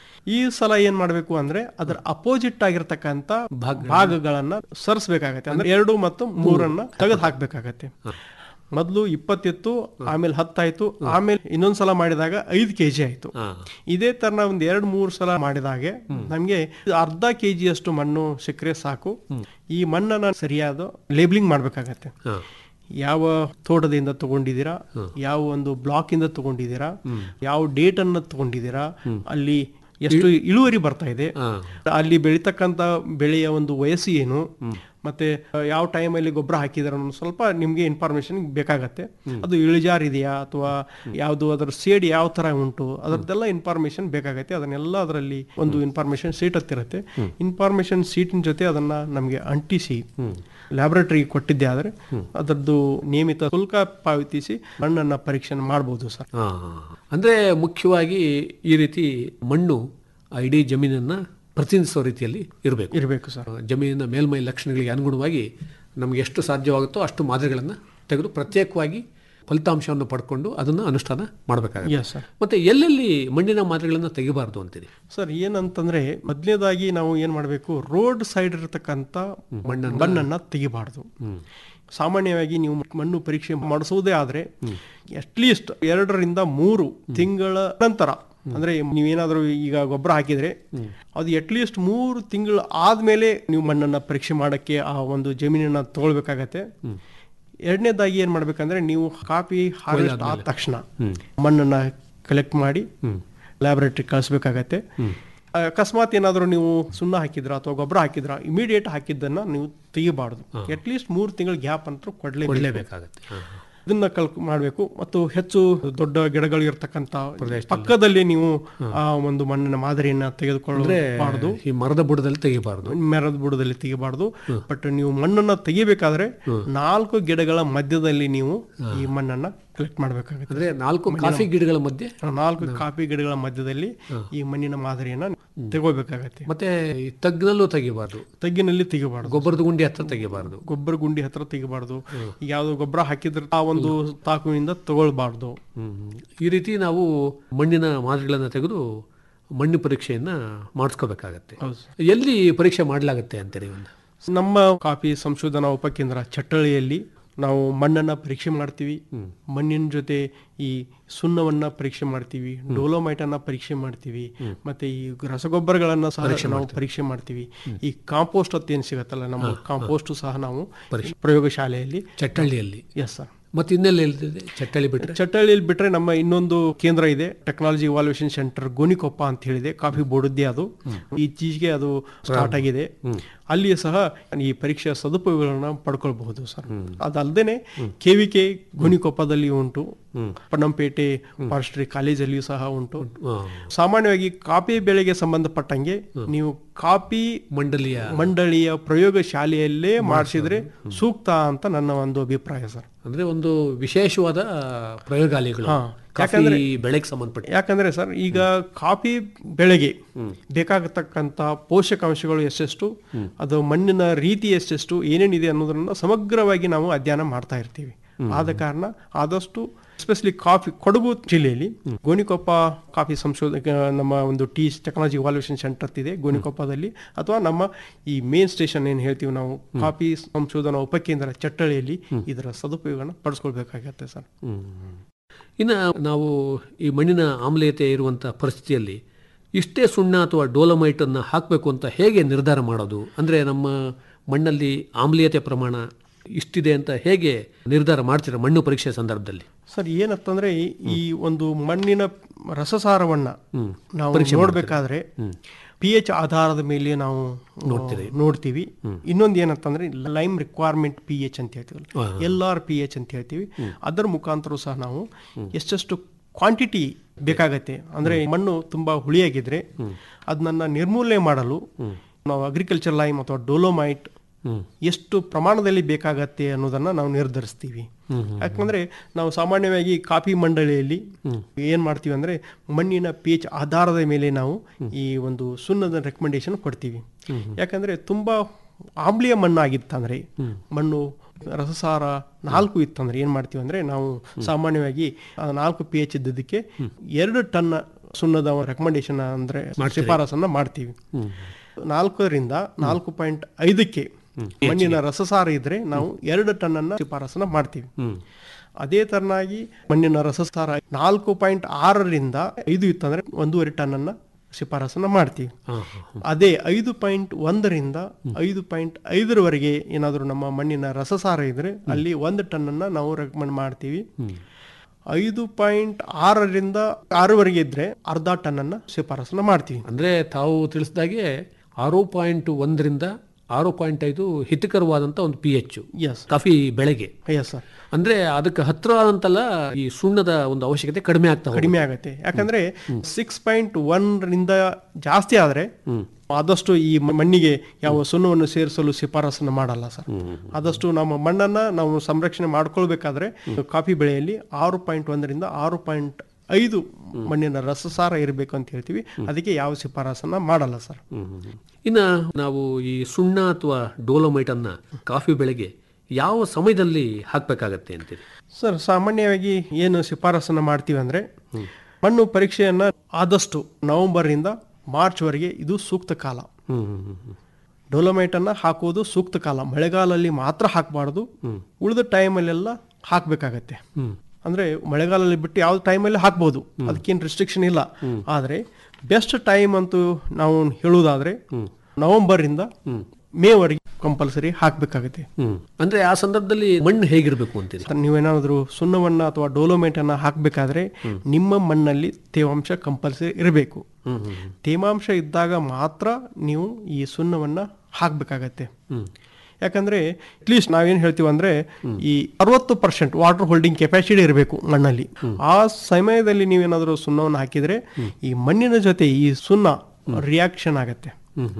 ಈ ಸಲ ಏನ್ ಮಾಡಬೇಕು ಅಂದ್ರೆ ಅದರ ಅಪೋಸಿಟ್ ಆಗಿರ್ತಕ್ಕಂಥ ಭಾಗಗಳನ್ನ ಸರಿಸಬೇಕಾಗತ್ತೆ ಅಂದ್ರೆ ಎರಡು ಮತ್ತು ಮೂರನ್ನ ತೆಗೆದು ಹಾಕ್ಬೇಕಾಗತ್ತೆ ಮೊದಲು ಇಪ್ಪತ್ತಿತ್ತು ಆಮೇಲೆ ಹತ್ತಾಯ್ತು ಆಮೇಲೆ ಇನ್ನೊಂದ್ಸಲ ಮಾಡಿದಾಗ ಐದು ಕೆಜಿ ಆಯ್ತು ಹಾ. ಇದೇ ತರ ಒಂದ್ ಎರಡ್ ಮೂರ್ ಸಲ ಮಾಡಿದಾಗೆ ನಮ್ಗೆ ಅರ್ಧ ಕೆಜಿ ಅಷ್ಟು ಮಣ್ಣು ಸಿಕ್ಕರೆ ಸಾಕು ಈ ಮಣ್ಣನ್ನ ಸರಿಯಾದ ಲೇಬ್ಲಿಂಗ್ ಮಾಡ್ಬೇಕಾಗತ್ತೆ ಹಾ. ಯಾವ ತೋಟದಿಂದ ತಗೊಂಡಿದ್ದೀರಾ ಯಾವ ಒಂದು ಬ್ಲಾಕ್ ಇಂದ ತಗೊಂಡಿದ್ದೀರಾ ಯಾವ ಡೇಟ್ ಅನ್ನ ತಗೊಂಡಿದ್ದೀರಾ ಅಲ್ಲಿ ಎಷ್ಟು ಇಳುವರಿ ಬರ್ತಾ ಇದೆ ಹಾ. ಅಲ್ಲಿ ಬೆಳೀತಕ್ಕಂತ ಬೆಳೆಯ ಒಂದು ವಯಸ್ಸು ಏನು ಮತ್ತೆ ಯಾವ ಟೈಮಲ್ಲಿ ಗೊಬ್ಬರ ಹಾಕಿದಾರೆ ಅನ್ನೋ ಸ್ವಲ್ಪ ನಿಮ್ಗೆ ಇನ್ಫಾರ್ಮೇಶನ್ ಬೇಕಾಗತ್ತೆ ಅದು ಇಳಿಜಾರ್ ಇದೆಯಾ ಅಥವಾ ಯಾವುದು ಅದರ ಸೇಡ್ ಯಾವ ತರ ಉಂಟು ಅದರದ್ದೆಲ್ಲ ಇನ್ಫಾರ್ಮೇಶನ್ ಬೇಕಾಗತ್ತೆ ಅದನ್ನೆಲ್ಲ ಅದರಲ್ಲಿ ಒಂದು ಇನ್ಫಾರ್ಮೇಶನ್ ಶೀಟ್ ಹತ್ತಿರತ್ತೆ ಇನ್ಫಾರ್ಮೇಶನ್ ಶೀಟಿನ ಜೊತೆ ಅದನ್ನ ನಮಗೆ ಅಂಟಿಸಿ ಲ್ಯಾಬೊರೇಟರಿ ಕೊಟ್ಟಿದ್ದೆ ಆದ್ರೆ ಅದರದ್ದು ನಿಯಮಿತ ಶುಲ್ಕ ಪಾವತಿಸಿ ಮಣ್ಣನ್ನ ಪರೀಕ್ಷೆ ಮಾಡಬಹುದು ಸರ್ ಹಾ. ಅಂದ್ರೆ ಮುಖ್ಯವಾಗಿ ಈ ರೀತಿ ಮಣ್ಣು ಆ ಇಡೀ ಜಮೀನನ್ನ ಪ್ರತಿನಿಧಿಸೋ ರೀತಿಯಲ್ಲಿ ಇರಬೇಕು ಇರಬೇಕು ಸರ್ ಜಮೀನಿನ ಮೇಲ್ಮೈ ಲಕ್ಷಣಗಳಿಗೆ ಅನುಗುಣವಾಗಿ ನಮಗೆ ಎಷ್ಟು ಸಾಧ್ಯವಾಗುತ್ತೋ ಅಷ್ಟು ಮಾದರಿಗಳನ್ನು ತೆಗೆದು ಪ್ರತ್ಯೇಕವಾಗಿ ಫಲಿತಾಂಶವನ್ನು ಪಡ್ಕೊಂಡು ಅದನ್ನು ಅನುಷ್ಠಾನ ಮಾಡಬೇಕಾಗುತ್ತೆ ಎಸ್ ಸರ್ ಮತ್ತೆ ಎಲ್ಲೆಲ್ಲಿ ಮಣ್ಣಿನ ಮಾದರಿಗಳನ್ನು ತೆಗಿಬಾರ್ದು ಅಂತೀರಿ ಸರ್ ಏನಂತಂದ್ರೆ ಮೊದಲನೇದಾಗಿ ನಾವು ಏನ್ ಮಾಡಬೇಕು ರೋಡ್ ಸೈಡ್ ಇರತಕ್ಕಂತ ಮಣ್ಣನ್ನ ತೆಗಿಬಾರ್ದು ಸಾಮಾನ್ಯವಾಗಿ ನೀವು ಮಣ್ಣು ಪರೀಕ್ಷೆ ಮಾಡಿಸುವುದೇ ಆದ್ರೆ ಅಟ್ಲೀಸ್ಟ್ ಎರಡರಿಂದ ಮೂರು ತಿಂಗಳ ನಂತರ ಅಂದ್ರೆ ನೀವೇನಾದ್ರೂ ಈಗ ಗೊಬ್ಬರ ಹಾಕಿದ್ರೆ ಅದು ಅಟ್ಲೀಸ್ಟ್ ಮೂರು ತಿಂಗಳು ಆದ್ಮೇಲೆ ನೀವು ಮಣ್ಣನ್ನ ಪರೀಕ್ಷೆ ಮಾಡಕ್ಕೆ ಆ ಒಂದು ಜಮೀನನ್ನ ತಗೊಳ್ಬೇಕಾಗತ್ತೆ ಎರಡನೇದಾಗಿ ಏನ್ ಮಾಡ್ಬೇಕಂದ್ರೆ ನೀವು ಕಾಪಿ ಹಾರ್ವೆಸ್ಟ್ ಆದ ತಕ್ಷಣ ಮಣ್ಣನ್ನ ಕಲೆಕ್ಟ್ ಮಾಡಿ ಲ್ಯಾಬೊರೇಟರಿ ಕಳಿಸ್ಬೇಕಾಗತ್ತೆ ಅಕಸ್ಮಾತ್ ಏನಾದರೂ ನೀವು ಸುಣ್ಣ ಹಾಕಿದ್ರ ಅಥವಾ ಗೊಬ್ಬರ ಹಾಕಿದ್ರ ಇಮಿಡಿಯೇಟ್ ಹಾಕಿದ್ದನ್ನ ನೀವು ತೆಗಿಬಾರ್ದು ಅಟ್ಲೀಸ್ಟ್ ಮೂರು ತಿಂಗಳ ಗ್ಯಾಪ್ ಅಂತ ಕೊಡ್ಲೇಬೇಕು ಕೊಡಲೇಬೇಕಾಗತ್ತೆ ಇದನ್ನ ಕಲ್ ಮಾಡಬೇಕು ಮತ್ತು ಹೆಚ್ಚು ದೊಡ್ಡ ಗಿಡಗಳು ಇರ್ತಕ್ಕಂತ ಪಕ್ಕದಲ್ಲಿ ನೀವು ಆ ಒಂದು ಮಣ್ಣಿನ ಮಾದರಿಯನ್ನ ತೆಗೆದುಕೊಳ್ಳಬಾರ್ದು ಈ ಮರದ ಬುಡದಲ್ಲಿ ತೆಗಿಬಾರ್ದು ಮರದ ಬುಡದಲ್ಲಿ ತೆಗಿಬಾರ್ದು ಬಟ್ ನೀವು ಮಣ್ಣನ್ನ ತೆಗಿಬೇಕಾದ್ರೆ ನಾಲ್ಕು ಗಿಡಗಳ ಮಧ್ಯದಲ್ಲಿ ನೀವು ಈ ಮಣ್ಣನ್ನ ಕಲೆಕ್ಟ್ ಮಾಡಬೇಕಾಗುತ್ತೆ ಅಂದ್ರೆ ನಾಲ್ಕು ಕಾಫಿ ಗಿಡಗಳ ಮಧ್ಯೆ ನಾಲ್ಕು ಕಾಫಿ ಗಿಡಗಳ ಮಧ್ಯದಲ್ಲಿ ಈ ಮಣ್ಣಿನ ಮಾದರಿಯನ್ನ ತಗೋಬೇಕಾಗತ್ತೆ ಮತ್ತೆ ಈ ತಗ್ಗಿನಲ್ಲೂ ತೆಗಿಬಾರ್ದು ತಗ್ಗಿನಲ್ಲಿ ತೆಗಿಬಾರ್ದು ಗೊಬ್ಬರದ ಗುಂಡಿ ಹತ್ರ ತೆಗಿಬಾರ್ದು ಗೊಬ್ಬರ ಗುಂಡಿ ಹತ್ರ ತೆಗಿಬಾರ್ದು ಯಾವ್ದು ಗೊಬ್ಬರ ಹಾಕಿದ್ರೆ ಆ ಒಂದು ತಾಕುವಿಂದ ತಗೊಳ್ಬಾರ್ದು ಹ್ಮ್. ಈ ರೀತಿ ನಾವು ಮಣ್ಣಿನ ಮಾದರಿಗಳನ್ನು ತೆಗೆದು ಮಣ್ಣು ಪರೀಕ್ಷೆಯನ್ನ ಮಾಡಿಸ್ಕೋಬೇಕಾಗತ್ತೆ ಹೌದು. ಎಲ್ಲಿ ಪರೀಕ್ಷೆ ಮಾಡಲಾಗತ್ತೆ ಅಂತೀರಿ ಒಂದು ನಮ್ಮ ಕಾಫಿ ಸಂಶೋಧನಾ ಉಪಕೇಂದ್ರ ಚಟ್ಟಳಿಯಲ್ಲಿ ನಾವು ಮಣ್ಣನ್ನ ಪರೀಕ್ಷೆ ಮಾಡ್ತೀವಿ ಮಣ್ಣಿನ ಜೊತೆ ಈ ಸುಣ್ಣವನ್ನ ಪರೀಕ್ಷೆ ಮಾಡ್ತೀವಿ ಡೋಲೋಮೈಟ್ ಅನ್ನ ಪರೀಕ್ಷೆ ಮಾಡ್ತೀವಿ ಮತ್ತೆ ಈ ರಸಗೊಬ್ಬರಗಳನ್ನ ಸಹ ನಾವು ಪರೀಕ್ಷೆ ಮಾಡ್ತೀವಿ ಈ ಕಾಂಪೋಸ್ಟ್ ಅಂತ ಏನ್ ಸಿಗತ್ತಲ್ಲ ನಮ್ಮ ಕಾಂಪೋಸ್ಟ್ ಸಹ ನಾವು ಪ್ರಯೋಗಶಾಲೆಯಲ್ಲಿ ಚಟ್ಟಳ್ಳಿಯಲ್ಲಿ ಎಸ್ ಸರ್ ಮತ್ತೆ ಇನ್ನೆಲ್ಲ ಎಲ್ಲಿದೆ ಚಟ್ಟಳ್ಳಿ ಬಿಟ್ರೆ ಚಟ್ಟಳ್ಳಿಯಲ್ಲಿ ಬಿಟ್ರೆ ನಮ್ಮ ಇನ್ನೊಂದು ಕೇಂದ್ರ ಇದೆ ಟೆಕ್ನಾಲಜಿ ಇವಾಲ್ಯೂಷನ್ ಸೆಂಟರ್ ಗೋನಿಕೊಪ್ಪ ಅಂತ ಹೇಳಿದೆ ಕಾಫಿ ಬೋರ್ಡದ್ದೇ ಅದು ಇತ್ತೀಚೆಗೆ ಅದು ಸ್ಟಾರ್ಟ್ ಆಗಿದೆ ಅಲ್ಲಿ ಸಹ ಈ ಪರೀಕ್ಷೆಯ ಸದುಪಯೋಗಗಳನ್ನ ಪಡ್ಕೊಳ್ಬಹುದು ಸರ್ ಅದಲ್ಲದೆ ಕೆವಿಕೆ ಗೋನಿಕೊಪ್ಪದಲ್ಲಿ ಉಂಟು ಪಣ್ಣಂಪೇಟೆ ಫಾರೆಸ್ಟ್ರಿ ಕಾಲೇಜಲ್ಲಿಯೂ ಸಹ ಉಂಟು ಆ, ಸಾಮಾನ್ಯವಾಗಿ ಕಾಫಿ ಬೆಳೆಗೆ ಸಂಬಂಧಪಟ್ಟಂಗೆ ನೀವು ಕಾಫಿ ಮಂಡಲಿಯ ಮಂಡಳಿಯ ಪ್ರಯೋಗ ಶಾಲೆಯಲ್ಲೇ ಮಾಡಿಸಿದ್ರೆ ಸೂಕ್ತ ಅಂತ ನನ್ನ ಒಂದು ಅಭಿಪ್ರಾಯ ಸರ್ ಅಂದ್ರೆ ಒಂದು ವಿಶೇಷವಾದ ಪ್ರಯೋಗಾಲಯಗಳು ಹಾ. ಕಾಫಿ ಬೆಳೆಗೆ ಸಂಬಂಧಪಟ್ಟ ಯಾಕಂದ್ರೆ ಸರ್ ಈಗ ಕಾಫಿ ಬೆಳೆಗೆ ಬೇಕಾಗತಕ್ಕಂತ ಪೋಷಕಾಂಶಗಳು ಎಷ್ಟೆಷ್ಟು ಅದು ಮಣ್ಣಿನ ರೀತಿ ಎಷ್ಟೆಷ್ಟು ಏನೇನಿದೆ ಅನ್ನೋದನ್ನ ಸಮಗ್ರವಾಗಿ ನಾವು ಅಧ್ಯಯನ ಮಾಡ್ತಾ ಇರ್ತೀವಿ ಆದ ಕಾರಣ ಆದಷ್ಟು ಎಸ್ಪೆಷಲಿ ಕಾಫಿ ಕೊಡಗು ಜಿಲ್ಲೆಯಲ್ಲಿ ಗೋಣಿಕೊಪ್ಪ ಕಾಫಿ ಸಂಶೋಧಕ ನಮ್ಮ ಒಂದು ಟೀ ಟೆಕ್ನಾಲಜಿ ಇವಾಲ್ಯೂಷನ್ ಸೆಂಟರ್ ಇದೆ ಗೋಣಿಕೊಪ್ಪದಲ್ಲಿ ಅಥವಾ ನಮ್ಮ ಈ ಮೇನ್ ಸ್ಟೇಷನ್ ಏನು ಹೇಳ್ತೀವಿ ನಾವು ಕಾಫಿ ಸಂಶೋಧನಾ ಉಪಕೇಂದ್ರ ಚಟ್ಟಳಿಯಲ್ಲಿ ಇದರ ಸದುಪಯೋಗನ ಪಡಿಸ್ಕೊಳ್ಬೇಕಾಗತ್ತೆ ಸರ್ ಇನ್ನು ನಾವು ಈ ಮಣ್ಣಿನ ಆಮ್ಲೀಯತೆ ಇರುವಂಥ ಪರಿಸ್ಥಿತಿಯಲ್ಲಿ ಇಷ್ಟೇ ಸುಣ್ಣ ಅಥವಾ ಡೋಲಮೈಟ್ ಅನ್ನು ಹಾಕಬೇಕು ಅಂತ ಹೇಗೆ ನಿರ್ಧಾರ ಮಾಡೋದು ಅಂದರೆ ನಮ್ಮ ಮಣ್ಣಲ್ಲಿ ಆಮ್ಲೀಯತೆ ಪ್ರಮಾಣ ಇಷ್ಟಿದೆ ಅಂತ ಹೇಗೆ ನಿರ್ಧಾರ ಮಾಡ್ತೀರಾ ಮಣ್ಣು ಪರೀಕ್ಷೆ ಸಂದರ್ಭದಲ್ಲಿ ಸರ್ ಏನಂತಂದ್ರೆ ಈ- ಈ ಒಂದು ಮಣ್ಣಿನ ರಸಸಾರವನ್ನ ನಾವು ನೋಡ್ಬೇಕಾದ್ರೆ ಪಿ ಎಚ್ ಆಧಾರದ ಮೇಲೆ ನಾವು ನೋಡ್ತೀವಿ ನೋಡ್ತೀವಿ ಇನ್ನೊಂದು ಏನಂತಂದ್ರೆ ಲೈಮ್ ರಿಕ್ವೈರ್ಮೆಂಟ್ ಪಿ ಎಚ್ ಅಂತ ಹೇಳ್ತೀವಿ ಎಲ್ ಆರ್ ಪಿ ಎಚ್ ಅಂತ ಹೇಳ್ತೀವಿ ಅದರ ಮುಖಾಂತರ ಸಹ ನಾವು ಎಷ್ಟೆಷ್ಟು ಕ್ವಾಂಟಿಟಿ ಬೇಕಾಗತ್ತೆ ಅಂದ್ರೆ ಮಣ್ಣು ತುಂಬಾ ಹುಳಿಯಾಗಿದ್ರೆ ಅದನ್ನ ನಿರ್ಮೂಲನೆ ಮಾಡಲು ನಾವು ಅಗ್ರಿಕಲ್ಚರ್ ಲೈಮ್ ಅಥವಾ ಡೋಲೋಮೈಟ್ ಎಷ್ಟು ಪ್ರಮಾಣದಲ್ಲಿ ಬೇಕಾಗತ್ತೆ ಅನ್ನೋದನ್ನ ನಾವು ನಿರ್ಧರಿಸ್ತೀವಿ ಯಾಕಂದ್ರೆ ನಾವು ಸಾಮಾನ್ಯವಾಗಿ ಕಾಫಿ ಮಂಡಳಿಯಲ್ಲಿ ಏನ್ ಮಾಡ್ತೀವಿ ಅಂದ್ರೆ ಮಣ್ಣಿನ ಪೇಚ್ ಆಧಾರದ ಮೇಲೆ ನಾವು ಈ ಒಂದು ಸುಣ್ಣದ ರೆಕಮೆಂಡೇಶನ್ ಕೊಡ್ತೀವಿ ಯಾಕಂದ್ರೆ ತುಂಬಾ ಆಮ್ಲೀಯ ಮಣ್ಣು ಆಗಿತ್ತಂದ್ರೆ ಮಣ್ಣು ರಸಸಾರ ನಾಲ್ಕು ಇತ್ತಂದ್ರೆ ಏನ್ ಮಾಡ್ತೀವಿ ಅಂದ್ರೆ ನಾವು ಸಾಮಾನ್ಯವಾಗಿ ಆ ನಾಲ್ಕು ಪಿ ಎಚ್ ಇದ್ದದಕ್ಕೆ ಎರಡು ಟನ್ ಸುಣ್ಣದ ರೆಕಮೆಂಡೇಶನ್ ಅಂದ್ರೆ ಶಿಫಾರಸನ್ನ ಮಾಡ್ತೀವಿ ನಾಲ್ಕರಿಂದ ನಾಲ್ಕು ಪಾಯಿಂಟ್ ಐದಕ್ಕೆ ಮಣ್ಣಿನ ರಸಸಾರ ಇದ್ರೆ ನಾವು ಎರಡು ಟನ್ ಅನ್ನ ಶಿಫಾರಸನ್ನ ಮಾಡ್ತೀವಿ ಅದೇ ತರನಾಗಿ ಮಣ್ಣಿನ ರಸಸಾರ ನಾಲ್ಕು ಪಾಯಿಂಟ್ ಆರರಿಂದ ಐದು ಇತ್ತಂದ್ರೆ ಒಂದೂವರೆ ಟನ್ ಅನ್ನ ಶಿಫಾರಸನ್ನ ಮಾಡ್ತೀವಿ ಅದೇ ಐದು ಪಾಯಿಂಟ್ ಒಂದರಿಂದ ಐದು ಪಾಯಿಂಟ್ ಐದರವರೆಗೆ ಏನಾದರೂ ನಮ್ಮ ಮಣ್ಣಿನ ರಸಸಾರ ಇದ್ರೆ ಅಲ್ಲಿ ಒಂದು ಟನ್ ಅನ್ನ ನಾವು ರೆಕಮೆಂಡ್ ಮಾಡ್ತೀವಿ ಐದು ಪಾಯಿಂಟ್ ಆರರಿಂದ ಆರವರೆಗೆ ಇದ್ರೆ ಅರ್ಧ ಟನ್ ಅನ್ನ ಶಿಫಾರಸನ್ನ ಮಾಡ್ತೀವಿ ಅಂದ್ರೆ ತಾವು ತಿಳಿಸಿದಾಗೆ ಆರು ಪಾಯಿಂಟ್ ಒಂದರಿಂದ ಆರು ಪಾಯಿಂಟ್ ಐದು ಹಿತಕರವಾದಂತ ಒಂದು ಪಿ ಎಚ್ ಎಸ್ ಕಾಫಿ ಬೆಳೆಗೆ ಎಸ್ ಸರ್ ಅಂದ್ರೆ ಅದಕ್ಕೆ ಹತ್ತಿರವಾದಂತೆಲ್ಲ ಈ ಸುಣ್ಣದ ಒಂದು ಅವಶ್ಯಕತೆ ಕಡಿಮೆ ಆಗ್ತಾ ಹೋಗುತ್ತೆ. ಕಡಿಮೆ ಆಗುತ್ತೆ ಯಾಕಂದ್ರೆ ಸಿಕ್ಸ್ ಪಾಯಿಂಟ್ ಒನ್ ರಿಂದ ಜಾಸ್ತಿ ಆದ್ರೆ ಆದಷ್ಟು ಈ ಮ- ಮಣ್ಣಿಗೆ ಯಾವ ಸುಣ್ಣವನ್ನು ಸೇರಿಸಲು ಶಿಫಾರಸನ್ನು ಮಾಡಲ್ಲ ಸರ್ ಆದಷ್ಟು ನಮ್ಮ ಮಣ್ಣನ್ನ ನಾವು ಸಂರಕ್ಷಣೆ ಮಾಡ್ಕೊಳ್ಬೇಕಾದ್ರೆ ಕಾಫಿ ಬೆಳೆಯಲ್ಲಿ ಆರು ಪಾಯಿಂಟ್ ಒಂದರಿಂದ ಆರು ಪಾಯಿಂಟ್ ಐದು ಮಣ್ಣಿನ ರಸಸಾರ ಇರಬೇಕು ಅಂತ ಹೇಳ್ತೀವಿ ಅದಕ್ಕೆ ಯಾವ ಶಿಫಾರಸನ್ನ ಮಾಡಲ್ಲ ಸರ್ ಇನ್ನ ನಾವು ಈ ಸುಣ್ಣ ಅಥವಾ ಡೋಲೋಮೈಟ್ ಅನ್ನ ಕಾಫಿ ಬೆಳೆಗೆ ಯಾವ ಸಮಯದಲ್ಲಿ ಹಾಕ್ಬೇಕಾಗತ್ತೆ ಅಂತೀರಿ ಸರ್ ಸಾಮಾನ್ಯವಾಗಿ ಏನು ಶಿಫಾರಸನ್ನ ಮಾಡ್ತೀವಿ ಅಂದ್ರೆ ಮಣ್ಣು ಪರೀಕ್ಷೆಯನ್ನ ಆದಷ್ಟು ನವೆಂಬರ್ ಇಂದ ಮಾರ್ಚ್ ವರೆಗೆ ಇದು ಸೂಕ್ತ ಕಾಲ ಡೊಲೊಮೈಟ್ ಅನ್ನ ಹಾಕೋದು ಸೂಕ್ತ ಕಾಲ ಮಳೆಗಾಲಲ್ಲಿ ಮಾತ್ರ ಹಾಕಬಾರ್ದು ಉಳಿದ ಟೈಮಲ್ಲೆಲ್ಲ ಹಾಕ್ಬೇಕಾಗತ್ತೆ ಅಂದ್ರೆ ಮಳೆಗಾಲದಲ್ಲಿ ಬಿಟ್ಟು ಯಾವ ಟೈಮಲ್ಲಿ ಹಾಕ್ಬೋದು ಅದಕ್ಕೇನು ರಿಸ್ಟ್ರಿಕ್ಷನ್ ಇಲ್ಲ ಆದ್ರೆ ಬೆಸ್ಟ್ ಟೈಮ್ ಅಂತೂ ನಾವು ಹೇಳುವುದಾದ್ರೆ ನವೆಂಬರ್ ಇಂದ ಮೇ ವರೆಗೆ ಕಂಪಲ್ಸರಿ ಹಾಕ್ಬೇಕಾಗತ್ತೆ ಹ್ಮ್ ಅಂದ್ರೆ ಆ ಸಂದರ್ಭದಲ್ಲಿ ಮಣ್ಣು ಹೇಗಿರ್ಬೇಕು ಅಂತೀರಿ ನೀವೇನಾದ್ರೂ ಸುಣ್ಣವನ್ನ ಅಥವಾ ಡೋಲೋಮೇಟ್ ಅನ್ನ ಹಾಕ್ಬೇಕಾದ್ರೆ ನಿಮ್ಮ ಮಣ್ಣಲ್ಲಿ ತೇವಾಂಶ ಕಂಪಲ್ಸರಿ ಇರಬೇಕು ತೇವಾಂಶ ಇದ್ದಾಗ ಮಾತ್ರ ನೀವು ಈ ಸುಣ್ಣವನ್ನ ಹಾಕ್ಬೇಕಾಗತ್ತೆ ಯಾಕಂದ್ರೆ ಅಟ್ಲೀಸ್ಟ್ ನಾವೇನ್ ಹೇಳ್ತೀವಿ ಅಂದ್ರೆ ಈ ಅರವತ್ತು ಪರ್ಸೆಂಟ್ ವಾಟರ್ ಹೋಲ್ಡಿಂಗ್ ಕೆಪಾಸಿಟಿ ಇರಬೇಕು ಮಣ್ಣಲ್ಲಿ ಆ ಸಮಯದಲ್ಲಿ ನೀವೇನಾದ್ರೂ ಸುಣ್ಣವನ್ನು ಹಾಕಿದ್ರೆ ಈ ಮಣ್ಣಿನ ಜೊತೆ ಈ ಸುಣ್ಣ ರಿಯಾಕ್ಷನ್ ಆಗತ್ತೆ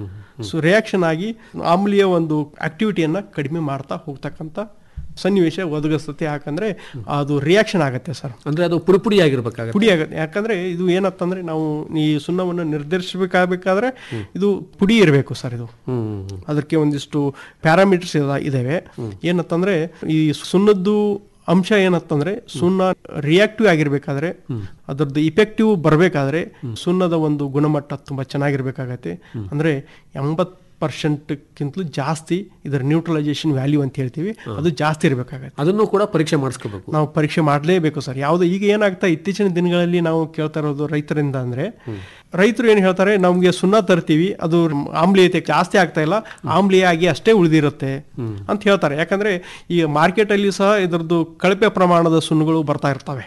ಸೊ ರಿಯಾಕ್ಷನ್ ಆಗಿ ಆಮ್ಲೀಯ ಒಂದು ಆಕ್ಟಿವಿಟಿಯನ್ನ ಕಡಿಮೆ ಮಾಡ್ತಾ ಹೋಗ್ತಕ್ಕಂಥ ಸನ್ನಿವೇಶ ಒದಗಿಸ್ತತೆ ಯಾಕಂದ್ರೆ ಅದು ರಿಯಾಕ್ಷನ್ ಆಗತ್ತೆ ಸರ್ ಅಂದ್ರೆ ಅದು ಪುಡಿ ಪುಡಿ ಆಗಿರ್ಬೇಕಾಗತ್ತೆ ಪುಡಿ ಆಗತ್ತೆ ಯಾಕಂದ್ರೆ ಇದು ಏನತ್ತಂದ್ರೆ ನಾವು ಈ ಸುಣ್ಣವನ್ನು ನಿರ್ಧರಿಸಬೇಕಾಗಬೇಕಾದ್ರೆ ಇದು ಪುಡಿ ಇರಬೇಕು ಸರ್ ಇದು ಅದಕ್ಕೆ ಒಂದಿಷ್ಟು ಪ್ಯಾರಾಮೀಟರ್ಸ್ ಇದಾವೆ ಏನತ್ತಂದ್ರೆ ಈ ಸುಣ್ಣದ್ದು ಅಂಶ ಏನತ್ತಂದ್ರೆ ಸುಣ್ಣ ರಿಯಾಕ್ಟಿವ್ ಆಗಿರ್ಬೇಕಾದ್ರೆ ಅದರದ್ದು ಇಫೆಕ್ಟಿವ್ ಬರಬೇಕಾದ್ರೆ ಸುಣ್ಣದ ಒಂದು ಗುಣಮಟ್ಟ ತುಂಬಾ ಚೆನ್ನಾಗಿರ್ಬೇಕಾಗತ್ತೆ ಅಂದ್ರೆ ಎಂಬತ್ ಪರ್ಸೆಂಟ್ಗಿಂತಲೂ ಜಾಸ್ತಿ ಇದರ ನ್ಯೂಟ್ರಲೈಸೇಷನ್ ವ್ಯಾಲ್ಯೂ ಅಂತ ಹೇಳ್ತೀವಿ ಅದು ಜಾಸ್ತಿ ಇರಬೇಕಾಗತ್ತೆ ಅದನ್ನು ಕೂಡ ಪರೀಕ್ಷೆ ಮಾಡಿಸ್ಕೋಬೇಕು ನಾವು ಪರೀಕ್ಷೆ ಮಾಡಲೇಬೇಕು ಸರ್ ಯಾವುದು ಈಗ ಏನಾಗ್ತಾ ಇತ್ತೀಚಿನ ದಿನಗಳಲ್ಲಿ ನಾವು ಕೇಳ್ತಾ ಇರೋದು ರೈತರಿಂದ ಅಂದ್ರೆ ರೈತರು ಏನು ಹೇಳ್ತಾರೆ ನಮ್ಗೆ ಸುಣ್ಣ ತರ್ತೀವಿ ಅದು ಆಮ್ಲೀಯತೆ ಜಾಸ್ತಿ ಆಗ್ತಾ ಇಲ್ಲ ಆಮ್ಲೀಯ ಆಗಿ ಅಷ್ಟೇ ಉಳಿದಿರುತ್ತೆ ಅಂತ ಹೇಳ್ತಾರೆ ಯಾಕಂದ್ರೆ ಈ ಮಾರ್ಕೆಟ್ ಅಲ್ಲಿ ಸಹ ಇದರದ್ದು ಕಳಪೆ ಪ್ರಮಾಣದ ಸುಣ್ಣಗಳು ಬರ್ತಾ ಇರ್ತವೆ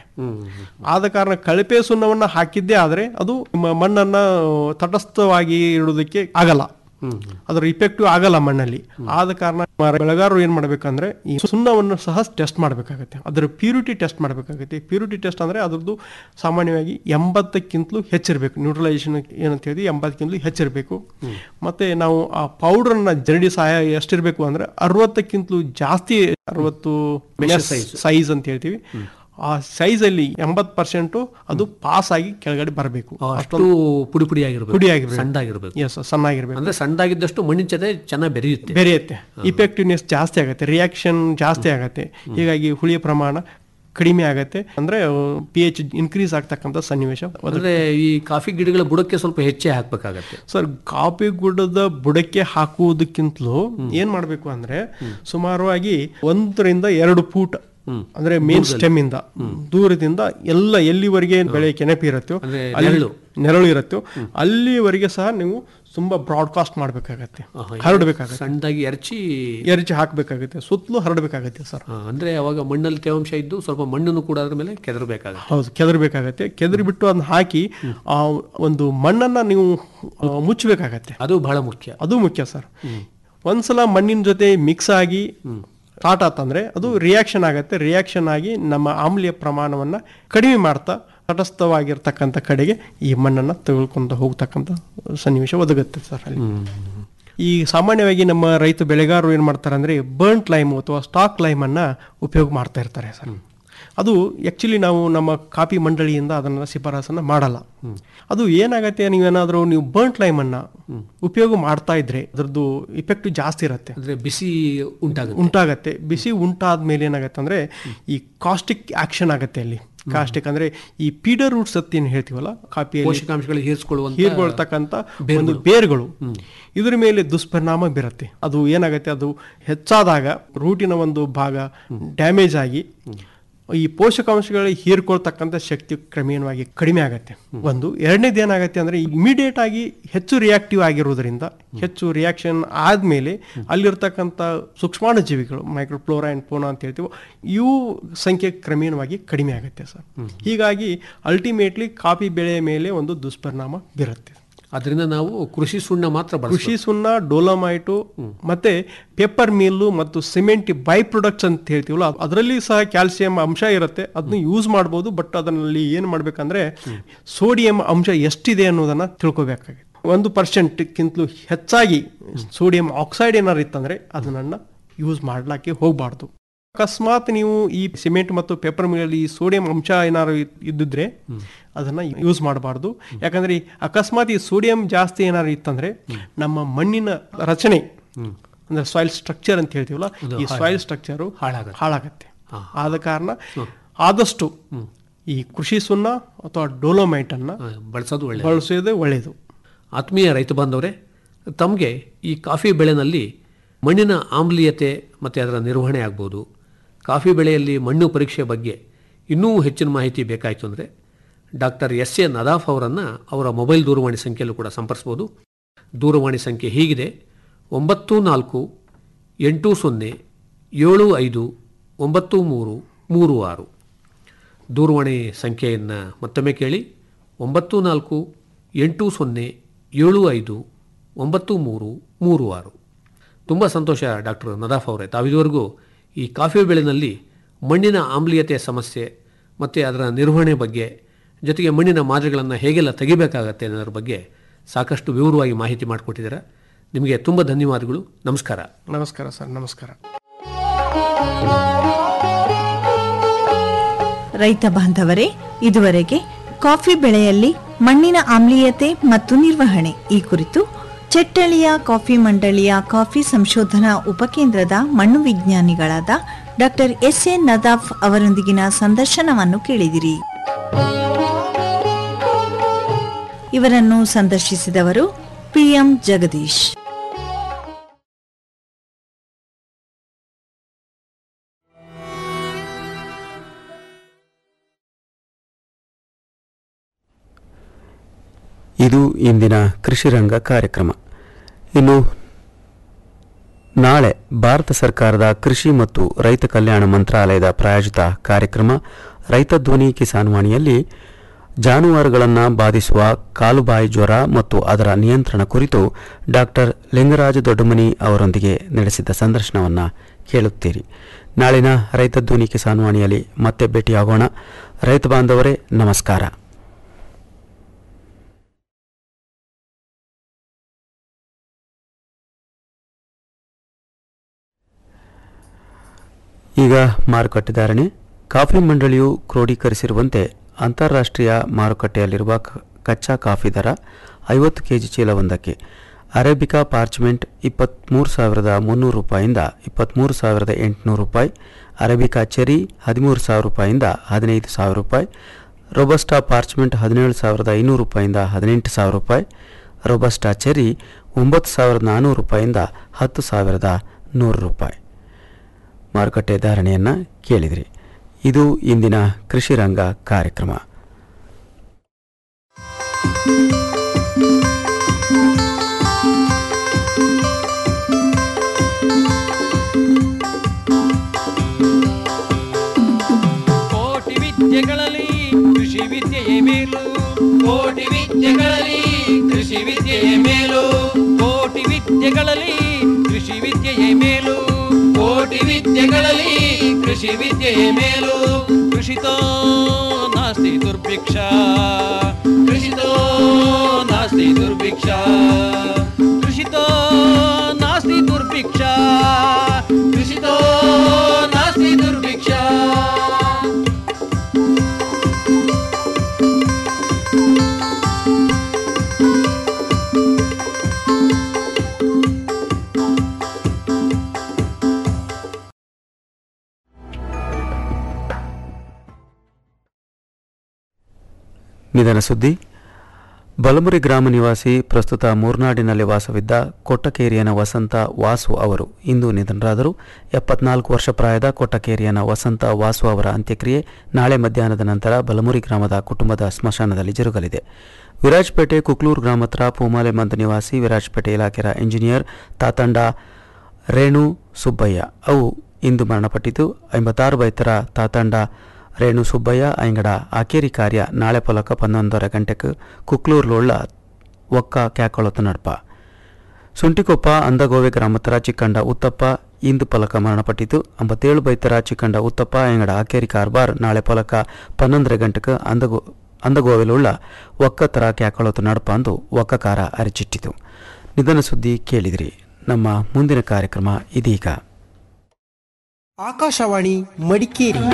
ಆದ ಕಾರಣ ಕಳಪೆ ಸುಣ್ಣವನ್ನ ಹಾಕಿದ್ದೇ ಆದ್ರೆ ಅದು ಮ- ಮಣ್ಣನ್ನ ತಟಸ್ಥವಾಗಿ ಇಡೋದಕ್ಕೆ ಆಗಲ್ಲ ಅದರ ಇಫೆಕ್ಟಿವ್ ಆಗಲ್ಲ ಮಣ್ಣಲ್ಲಿ ಆದ ಕಾರಣ ಮ- ಬೆಳೆಗಾರರು ಏನ್ ಮಾಡ್ಬೇಕಂದ್ರೆ ಈ ಸುಣ್ಣವನ್ನು ಸಹ ಟೆಸ್ಟ್ ಮಾಡ್ಬೇಕಾಗತ್ತೆ ಅದರ ಪ್ಯೂರಿಟಿ ಟೆಸ್ಟ್ ಮಾಡ್ಬೇಕಾಗತ್ತೆ ಪ್ಯೂರಿಟಿ ಟೆಸ್ಟ್ ಅಂದ್ರೆ ಅದ್ರದ್ದು ಸಾಮಾನ್ಯವಾಗಿ ಎಂಬತ್ತಕ್ಕಿಂತಲೂ ಹೆಚ್ಚಿರಬೇಕು ನ್ಯೂಟ್ರಲೈಸೇಷನ್ ಏನಂತ ಹೇಳಿ ಎಂಬತ್ತಕ್ಕಿಂತಲೂ ಹೆಚ್ಚಿರಬೇಕು ಮತ್ತೆ ನಾವು ಆ ಪೌಡರ್ನ ಜರಡಿ ಸಹಾಯ ಎಷ್ಟಿರ್ಬೇಕು ಅಂದ್ರೆ ಅರವತ್ತಕ್ಕಿಂತಲೂ ಜಾಸ್ತಿ ಅರವತ್ತು ಸೈಜ್ ಅಂತ ಹೇಳ್ತೀವಿ ಆ ಸೈಜ್ ಅಲ್ಲಿ ಎಂಬತ್ ಪರ್ಸೆಂಟ್ ಅದು ಪಾಸ್ ಆಗಿ ಕೆಳಗಡೆ ಬರಬೇಕು ಅಷ್ಟು ಪುಡಿ ಪುಡಿ ಆಗಿರ್ಬೇಕು ಪುಡಿ ಆಗಿರ್ಬೇಕು. ಸಣ್ಣದಾಗಿರ್ಬೇಕು ಎಸ್ ಸಣ್ಣಾಗಿರ್ಬೇಕು ಅಂದ್ರೆ ಸಣ್ಣದಾಗಿದ್ದಷ್ಟು ಮಣ್ಣಿನ ಜೊತೆ ಚೆನ್ನಾಗಿ ಬೆರೆಯುತ್ತೆ ಬೆರೆಯುತ್ತೆ ಇಫೆಕ್ಟಿವ್ನೆಸ್ ಜಾಸ್ತಿ ಆಗುತ್ತೆ ರಿಯಾಕ್ಷನ್ ಜಾಸ್ತಿ ಆಗುತ್ತೆ ಹೀಗಾಗಿ ಹುಳಿಯ ಪ್ರಮಾಣ ಕಡಿಮೆ ಆಗುತ್ತೆ ಅಂದ್ರೆ ಪಿ ಎಚ್ ಇನ್ಕ್ರೀಸ್ ಆಗ್ತಕ್ಕಂಥ ಸನ್ನಿವೇಶ ಅಂದ್ರೆ ಈ ಕಾಫಿ ಗಿಡಗಳ ಬುಡಕ್ಕೆ ಸ್ವಲ್ಪ ಹೆಚ್ಚೇ ಹಾಕ್ಬೇಕಾಗತ್ತೆ ಸರ್ ಕಾಫಿ ಗುಡ್ಡದ ಬುಡಕ್ಕೆ ಹಾಕುವುದಕ್ಕಿಂತಲೂ ಏನ್ ಮಾಡ್ಬೇಕು ಅಂದ್ರೆ ಸುಮಾರವಾಗಿ ಒಂದರಿಂದ ಎರಡು ಫೂಟ್ ಅಂದ್ರೆ ಮೇನ್ ಸ್ಟೆಮ್ ಇಂದ ದೂರದಿಂದ ಎಲ್ಲ ಎಲ್ಲಿವರೆಗೆ ಬೆಳೆ ಕೆನಪಿ ಇರುತ್ತೋ ಅಂದ್ರೆ ಅಲ್ಲಿ ನೆರಳು. ನೆರಳು ಇರುತ್ತೋ ಅಲ್ಲಿವರೆಗೆ ಸಹ ನೀವು ತುಂಬಾ ಬ್ರಾಡ್ಕಾಸ್ಟ್ ಮಾಡ್ಬೇಕಾಗತ್ತೆ ಹರಡ್ಬೇಕಾಗತ್ತೆ ಸಣ್ಣದಾಗಿ ಎರಚಿ ಎರಚಿ ಹಾಕ್ಬೇಕಾಗುತ್ತೆ ಸುತ್ತಲೂ ಹರಡ್ಬೇಕಾಗತ್ತೆ ಸರ್ ಆ, ಅಂದ್ರೆ ಅವಾಗ ಮಣ್ಣಲ್ಲಿ ತೇವಾಂಶ ಇದ್ದು ಸ್ವಲ್ಪ ಮಣ್ಣನ್ನು ಕೂಡ ಅದ್ರ ಮೇಲೆ ಕೆದರಬೇಕಾಗತ್ತೆ ಹೌದು ಕೆದರ್ಬೇಕಾಗತ್ತೆ ಕೆದರಿ ಬಿಟ್ಟು ಅದನ್ನ ಹಾಕಿ ಆ ಒಂದು ಮಣ್ಣನ್ನ ನೀವು ಆ, ಮುಚ್ಚಬೇಕಾಗತ್ತೆ ಅದು ಬಹಳ ಮುಖ್ಯ ಅದು ಮುಖ್ಯ ಸರ್ ಒಂದ್ಸಲ ಮಣ್ಣಿನ ಜೊತೆ ಮಿಕ್ಸ್ ಆಗಿ ಸ್ಟಾರ್ಟ್ ಆತಂದ್ರೆ ಅದು ರಿಯಾಕ್ಷನ್ ಆಗತ್ತೆ ರಿಯಾಕ್ಷನ್ ಆಗಿ ನಮ್ಮ ಆಮ್ಲೀಯ ಪ್ರಮಾಣವನ್ನ ಕಡಿಮೆ ಮಾಡ್ತಾ ತಟಸ್ಥವಾಗಿರ್ತಕ್ಕಂಥ ಕಡೆಗೆ ಈ ಮಣ್ಣನ್ನ ತೆಗೆದುಕೊಂಡು ಹೋಗ್ತಕ್ಕಂಥ ಸನ್ನಿವೇಶ ಒದಗುತ್ತೆ ಸರ್ ಅಲ್ಲಿ ಈ ಸಾಮಾನ್ಯವಾಗಿ ನಮ್ಮ ರೈತ ಬೆಳೆಗಾರರು ಏನು ಮಾಡ್ತಾರೆ ಅಂದರೆ ಬರ್ಂಟ್ ಲೈಮ್ ಅಥವಾ ಸ್ಟಾಕ್ ಲೈಮನ್ನು ಉಪಯೋಗ ಮಾಡ್ತಾ ಇರ್ತಾರೆ ಸರ್ ಅದು ಆ್ಯಕ್ಚುಲಿ ನಾವು ನಮ್ಮ ಕಾಪಿ ಮಂಡಳಿಯಿಂದ ಅದನ್ನು ಶಿಫಾರಸನ್ನು ಮಾಡಲ್ಲ ಅದು ಏನಾಗತ್ತೆ ನೀವೇನಾದರೂ ನೀವು ಬರ್ಂಟ್ ಲೈಮನ್ನು ಉಪಯೋಗ ಮಾಡ್ತಾ ಇದ್ರೆ ಅದರದ್ದು ಇಫೆಕ್ಟ್ ಜಾಸ್ತಿ ಇರುತ್ತೆ ಅಂದ್ರೆ ಬಿಸಿ ಉಂಟಾಗುತ್ತೆ ಉಂಟಾಗತ್ತೆ ಬಿಸಿ ಉಂಟಾದ ಮೇಲೆ ಏನಾಗತ್ತೆ ಅಂದ್ರೆ ಈ ಕಾಸ್ಟಿಕ್ ಆಕ್ಷನ್ ಆಗತ್ತೆ ಅಲ್ಲಿ ಕಾಸ್ಟಿಕ್ ಅಂದ್ರೆ ಈ ಪೀಡರ್ ರೂಟ್ಸ್ ಅಂತ ಏನು ಹೇಳ್ತೀವಲ್ಲ ಕಾಪಿಯಲ್ಲಿ ಪೋಷಕಾಂಶಗಳು ಹೀರಿಸ್ಕೊಳ್ಳುವಂತ ಹೀರ್ಕೊಳ್ತಕ್ಕಂಥ ಒಂದು ಬೇರುಗಳು ಇದ್ರ ಮೇಲೆ ದುಷ್ಪರಿಣಾಮ ಬೀರುತ್ತೆ ಅದು ಏನಾಗುತ್ತೆ ಅದು ಹೆಚ್ಚಾದಾಗ ರೂಟಿನ ಒಂದು ಭಾಗ ಡ್ಯಾಮೇಜ್ ಆಗಿ ಈ ಪೋಷಕಾಂಶಗಳು ಹೀರ್ಕೊಳ್ತಕ್ಕಂಥ ಶಕ್ತಿ ಕ್ರಮೇಣವಾಗಿ ಕಡಿಮೆ ಆಗುತ್ತೆ ಒಂದು ಎರಡನೇದು ಏನಾಗುತ್ತೆ ಅಂದ್ರೆ ಇಮಿಡಿಯೇಟ್ ಆಗಿ ಹೆಚ್ಚು ರಿಯಾಕ್ಟಿವ್ ಆಗಿರೋದ್ರಿಂದ ಹೆಚ್ಚು ರಿಯಾಕ್ಷನ್ ಆದ್ಮೇಲೆ ಅಲ್ಲಿರ್ತಕ್ಕಂಥ ಸೂಕ್ಷ್ಮಾಣು ಜೀವಿಗಳು ಮೈಕ್ರೋಫ್ಲೋರಾ ಅಂಡ್ ಪೋನಾ ಅಂತ ಹೇಳ್ತೀವಿ ಇವು ಸಂಖ್ಯೆ ಕ್ರಮೇಣವಾಗಿ ಕಡಿಮೆ ಆಗುತ್ತೆ ಸರ್ ಹೀಗಾಗಿ ಅಲ್ಟಿಮೇಟ್ಲಿ ಕಾಫಿ ಬೆಳೆಯ ಮೇಲೆ ಒಂದು ದುಷ್ಪರಿಣಾಮ ಬೀರುತ್ತೆ ಅದರಿಂದ ನಾವು ಕೃಷಿ ಸುಣ್ಣ ಮಾತ್ರ ಬಳಸ್ಬೇಕು. ಕೃಷಿ ಸುಣ್ಣ ಡೋಲಮೈಟು ಮತ್ತೆ ಪೆಪ್ಪರ್ ಮಿಲ್ಲು ಮತ್ತು ಸಿಮೆಂಟ್ ಬೈ ಪ್ರೊಡಕ್ಟ್ಸ್ ಅಂತ ಹೇಳ್ತೀವಲ್ಲ ಅದರಲ್ಲಿ ಸಹ ಕ್ಯಾಲ್ಸಿಯಂ ಅಂಶ ಇರುತ್ತೆ ಅದನ್ನ ಯೂಸ್ ಮಾಡ್ಬೋದು ಬಟ್ ಅದರಲ್ಲಿ ಏನು ಮಾಡ್ಬೇಕಂದ್ರೆ ಸೋಡಿಯಂ ಅಂಶ ಎಷ್ಟಿದೆ ಅನ್ನೋದನ್ನ ತಿಳ್ಕೊಬೇಕಾಗುತ್ತೆ ಒಂದು ಪರ್ಸೆಂಟ್ಗಿಂತಲೂ ಹೆಚ್ಚಾಗಿ ಸೋಡಿಯಂ ಆಕ್ಸೈಡ್ ಏನಾರು ಇತ್ತಂದ್ರೆ ಅದನ್ನ ಯೂಸ್ ಮಾಡ್ಲಿಕ್ಕೆ ಹೋಗಬಾರ್ದು ಅಕಸ್ಮಾತ್ ನೀವು ಈ ಸಿಮೆಂಟ್ ಮತ್ತು ಪೇಪರ್ ಮಿಲಲ್ಲಿ ಸೋಡಿಯಂ ಅಂಶ ಏನಾದ್ರು ಇದ್- ಇದ್ದಿದ್ರೆ ಅದನ್ನ ಯೂಸ್ ಮಾಡಬಾರ್ದು ಯಾಕಂದ್ರೆ ಈ ಅಕಸ್ಮಾತ್ ಈ ಸೋಡಿಯಂ ಜಾಸ್ತಿ ಏನಾದ್ರು ಇತ್ತಂದ್ರೆ ನಮ್ಮ ಮಣ್ಣಿನ ರಚನೆ ಅಂದ್ರೆ ಸಾಯಿಲ್ ಸ್ಟ್ರಕ್ಚರ್ ಅಂತ ಹೇಳ್ತೀವಲ್ಲ ಈ ಸಾಯಿಲ್ ಸ್ಟ್ರಕ್ಚರು ಹಾಳಾಗತ್ತೆ. ಹಾಳಾಗತ್ತೆ ಆದ ಕಾರಣ ಆದಷ್ಟು ಈ ಕೃಷಿ ಸುಣ್ಣ ಅಥವಾ ಡೋಲೋಮೈಟ್ ಅನ್ನ ಆ, ಬಳಸೋದು ಒಳ್ಳೆ ಬಳಸೋದೇ ಒಳ್ಳೆಯದು ಆತ್ಮೀಯ ರೈತ ಬಾಂಧವರೇ ತಮಗೆ ಈ ಕಾಫಿ ಬೆಳೆನಲ್ಲಿ ಮಣ್ಣಿನ ಆಮ್ಲೀಯತೆ ಮತ್ತು ಅದರ ನಿರ್ವಹಣೆ ಆಗ್ಬೋದು ಕಾಫಿ ಬೆಳೆಯಲ್ಲಿ ಮಣ್ಣು ಪರೀಕ್ಷೆ ಬಗ್ಗೆ ಇನ್ನೂ ಹೆಚ್ಚಿನ ಮಾಹಿತಿ ಬೇಕಾಯಿತು ಅಂದರೆ ಡಾಕ್ಟರ್ ಎಸ್ ಎ ನದಾಫ್ ಅವರನ್ನು ಅವರ ಮೊಬೈಲ್ ದೂರವಾಣಿ ಸಂಖ್ಯೆಯಲ್ಲೂ ಕೂಡ ಸಂಪರ್ಸ್ಬೋದು ದೂರವಾಣಿ ಸಂಖ್ಯೆ ಹೀಗಿದೆ ಒಂಬತ್ತು ನಾಲ್ಕು ಎಂಟು ಸೊನ್ನೆ ಏಳು ಐದು ಒಂಬತ್ತು ಮೂರು ಮೂರು ಆರು ದೂರವಾಣಿ ಸಂಖ್ಯೆಯನ್ನು ಮತ್ತೊಮ್ಮೆ ಕೇಳಿ ಒಂಬತ್ತು ನಾಲ್ಕು ಎಂಟು ಸೊನ್ನೆ ಏಳು ಐದು ಒಂಬತ್ತು ಮೂರು ಮೂರು ಆರು ತುಂಬ ಸಂತೋಷ ಡಾಕ್ಟರ್ ನದಾಫ್ ಅವರೇ ತಾವಿದುವರೆಗೂ ಈ ಕಾಫಿ ಬೆಳೆನಲ್ಲಿ ಮಣ್ಣಿನ ಆಮ್ಲೀಯತೆಯ ಸಮಸ್ಯೆ ಮತ್ತು ಅದರ ನಿರ್ವಹಣೆ ಬಗ್ಗೆ ಜೊತೆಗೆ ಮಣ್ಣಿನ ಮಾದರಿಗಳನ್ನು ಹೇಗೆಲ್ಲ ತೆಗಿಬೇಕಾಗತ್ತೆ ಅನ್ನೋದ್ರ ಬಗ್ಗೆ ಸಾಕಷ್ಟು ವಿವರವಾಗಿ ಮಾಹಿತಿ ಮಾಡಿಕೊಟ್ಟಿದ್ದೀರಾ ನಿಮಗೆ ತುಂಬ ಧನ್ಯವಾದಗಳು ನಮಸ್ಕಾರ ನಮಸ್ಕಾರ ಸರ್ ನಮಸ್ಕಾರ ರೈತ ಬಾಂಧವರೇ ಇದುವರೆಗೆ ಕಾಫಿ ಬೆಳೆಯಲ್ಲಿ ಮಣ್ಣಿನ ಆಮ್ಲೀಯತೆ ಮತ್ತು ನಿರ್ವಹಣೆ ಈ ಕುರಿತು ಚೆಟ್ಟಳಿಯ ಕಾಫಿ ಮಂಡಳಿಯ ಕಾಫಿ ಸಂಶೋಧನಾ ಉಪಕೇಂದ್ರದ ಮಣ್ಣು ವಿಜ್ಞಾನಿಗಳಾದ ಡಾಕ್ಟರ್ ಎಸ್ ಎ ನದಾಫ್ ಅವರೊಂದಿಗಿನ ಸಂದರ್ಶನವನ್ನು ಕೇಳಿದಿರಿ ಇವರನ್ನು ಸಂದರ್ಶಿಸಿದವರು ಪಿಎಂ ಜಗದೀಶ್ ಇದು ಇಂದಿನ ಕೃಷಿ ರಂಗ ಕಾರ್ಯಕ್ರಮ ಇನ್ನು ನಾಳೆ ಭಾರತ ಸರ್ಕಾರದ ಕೃಷಿ ಮತ್ತು ರೈತ ಕಲ್ಯಾಣ ಮಂತ್ರಾಲಯದ ಪ್ರಾಯೋಜಿತ ಕಾರ್ಯಕ್ರಮ ರೈತ ಧ್ವನಿ ಕಿಸಾನ್ ವಾಣಿಯಲ್ಲಿ ಜಾನುವಾರುಗಳನ್ನು ಬಾಧಿಸುವ ಕಾಲುಬಾಯಿ ಜ್ವರ ಮತ್ತು ಅದರ ನಿಯಂತ್ರಣ ಕುರಿತು ಡಾಕ್ಟರ್ ಲಿಂಗರಾಜ ದೊಡ್ಡಮನಿ ಅವರೊಂದಿಗೆ ನಡೆಸಿದ ಸಂದರ್ಶನವನ್ನು ಕೇಳುತ್ತೀರಿ ನಾಳಿನ ರೈತ ಧ್ವನಿ ಕಿಸಾನ್ ವಾಣಿಯಲ್ಲಿ ಮತ್ತೆ ಭೇಟಿಯಾಗೋಣ ರೈತ ಬಾಂಧವರೇ ನಮಸ್ಕಾರ ಈಗ ಮಾರುಕಟ್ಟೆ ಧಾರಣೆ ಕಾಫಿ ಮಂಡಳಿಯು ಕ್ರೋಢೀಕರಿಸಿರುವಂತೆ ಅಂತಾರಾಷ್ಟ್ರೀಯ ಮಾರುಕಟ್ಟೆಯಲ್ಲಿರುವ ಕ- ಕಚ್ಚಾ ಕಾಫಿ ದರ ಐವತ್ತು ಕೆಜಿ ಚೀಲವೊಂದಕ್ಕೆ ಅರೇಬಿಕಾ ಪಾರ್ಚ್ಮೆಂಟ್ ಇಪ್ಪತ್ತ್ಮೂರು ಸಾವಿರದ ಮುನ್ನೂರು ರೂಪಾಯಿಂದ ಇಪ್ಪತ್ತ್ಮೂರು ಸಾವಿರದ ಎಂಟುನೂರು ರೂಪಾಯಿ ಅರೇಬಿಕಾ ಚೆರಿ ಹದಿಮೂರು ಸಾವಿರ ರೂಪಾಯಿಂದ ಹದಿನೈದು ಸಾವಿರ ರೂಪಾಯಿ ರೊಬಸ್ಟಾ ಪಾರ್ಚ್ಮೆಂಟ್ ಹದಿನೇಳು ಸಾವಿರದ ಐನೂರು ರೂಪಾಯಿಂದ ಹದಿನೆಂಟು ಸಾವಿರ ರೂಪಾಯಿ ರೊಬಸ್ಟಾ ಚೆರಿ ಒಂಬತ್ತು ಸಾವಿರದ ನಾನ್ನೂರು ರೂಪಾಯಿಂದ ಹತ್ತು ಸಾವಿರದ ನೂರು ರೂಪಾಯಿ ಮಾರುಕಟ್ಟೆ ಧಾರಣೆಯನ್ನು ಕೇಳಿದಿರಿ ಇದು ಇಂದಿನ ಕೃಷಿ ರಂಗ ಕಾರ್ಯಕ್ರಮ ಕೋಟಿ ವಿದ್ಯೆಗಳಲ್ಲಿ ಕೃಷಿ ವಿದ್ಯೆಯೇ ಮೇಲು ಕೋಟಿ ವಿದ್ಯೆಗಳಲ್ಲಿ ಕೃಷಿ ವಿದ್ಯೆಯ ಮೇಲು ಕೋಟಿ ವಿದ್ಯೆಗಳಲ್ಲಿ ಕೃಷಿ ವಿದ್ಯೆಯೇ ಮೇಲು ಕೋಟಿ ವಿದ್ಯೆಗಳಲ್ಲಿ ಕೃಷಿ ವಿದ್ಯೆಯ ಮೇಲು ಕೃಷಿತೋ ನಾಸ್ತಿ ದುರ್ಭಿಕ್ಷ ಕೃಷಿತೋ ನಾಸ್ತಿ ದುರ್ಭಿಕ್ಷ ಕೃಷಿ ಕೃಷಿತೋ ನಾಸ್ತಿ ದುರ್ಭಿಕ್ಷ ಕೃಷಿತೋ ನಾಸ್ತಿ ದುರ್ಭಿಕ್ಷ ನಿಧನ ಸುದ್ದಿ ಬಲಮುರಿ ಗ್ರಾಮ ನಿವಾಸಿ ಪ್ರಸ್ತುತ ಮೂರ್ನಾಡಿನಲ್ಲಿ ವಾಸವಿದ್ದ ಕೊಟ್ಟಕೇರಿಯನ ವಸಂತ ವಾಸು ಅವರು ಇಂದು ನಿಧನರಾದರು ಎಪ್ಪತ್ನಾಲ್ಕು ವರ್ಷ ಪ್ರಾಯದ ಕೊಟ್ಟಕೇರಿಯನ ವಸಂತ ವಾಸು ಅವರ ಅಂತ್ಯಕ್ರಿಯೆ ನಾಳೆ ಮಧ್ಯಾಹ್ನದ ನಂತರ ಬಲಮುರಿ ಗ್ರಾಮದ ಕುಟುಂಬದ ಸ್ಮಶಾನದಲ್ಲಿ ಜರುಗಲಿದೆ ವಿರಾಜಪೇಟೆ ಕುಕ್ಲೂರು ಗ್ರಾಮ ಹತ್ರ ಪೂಮಾಲೆ ಮಂದ ನಿವಾಸಿ ವಿರಾಜಪೇಟೆ ಇಲಾಖೆಯ ಇಂಜಿನಿಯರ್ ತಾತಂಡ ರೇಣು ಸುಬ್ಬಯ್ಯ ಅವು ಇಂದು ಮರಣಪಟ್ಟಿತು ಐಂಬತ್ತಾರು ಬೈತರ ತಾತಂಡ ರೇಣು ಸುಬ್ಬಯ್ಯ ಐಂಗಡ ಆಕೇರಿ ಕಾರ್ಯ ನಾಳೆ ಪೊಲಕ ಪನ್ನೊಂದರ ಗಂಟೆಗೆ ಕುಕ್ಲೂರ್ಲುಳ್ಳ ಒಕ್ಕ ಕ್ಯಾಕೊಳತ ನಡ್ಪ ಸುಂಟಿಕೊಪ್ಪ ಅಂದಗೋವೆ ಗ್ರಾಮತರ ಚಿಕ್ಕಂಡ ಉತ್ತಪ್ಪ ಇಂದು ಪಲಕ ಮರಣಪಟ್ಟಿತು ಅಂಬತ್ತೇಳು ಬೈತರ ಚಿಕ್ಕಂಡ ಉತ್ತಪ್ಪ ಎಂಗಡ ಆಕೇರಿ ಕಾರ್ಬಾರ್ ನಾಳೆ ಪಲಕ ಪನ್ನೊಂದರ ಗಂಟೆಗೆ ಅಂದಗೋ ಅಂದಗೋವೆಲುಳ್ಳ ಒಕ್ಕತರ ಕ್ಯಾಕೊಳತು ನಡಪ ಅಂದು ಒಕ್ಕಕಾರ ಅರಚಿಟ್ಟಿತು ನಿಧನ ಸುದ್ದಿ ಕೇಳಿದಿರಿ ನಮ್ಮ ಮುಂದಿನ ಕಾರ್ಯಕ್ರಮ ಇದೀಗ ಆಕಾಶವಾಣಿ ಮಡಿಕೇರಿ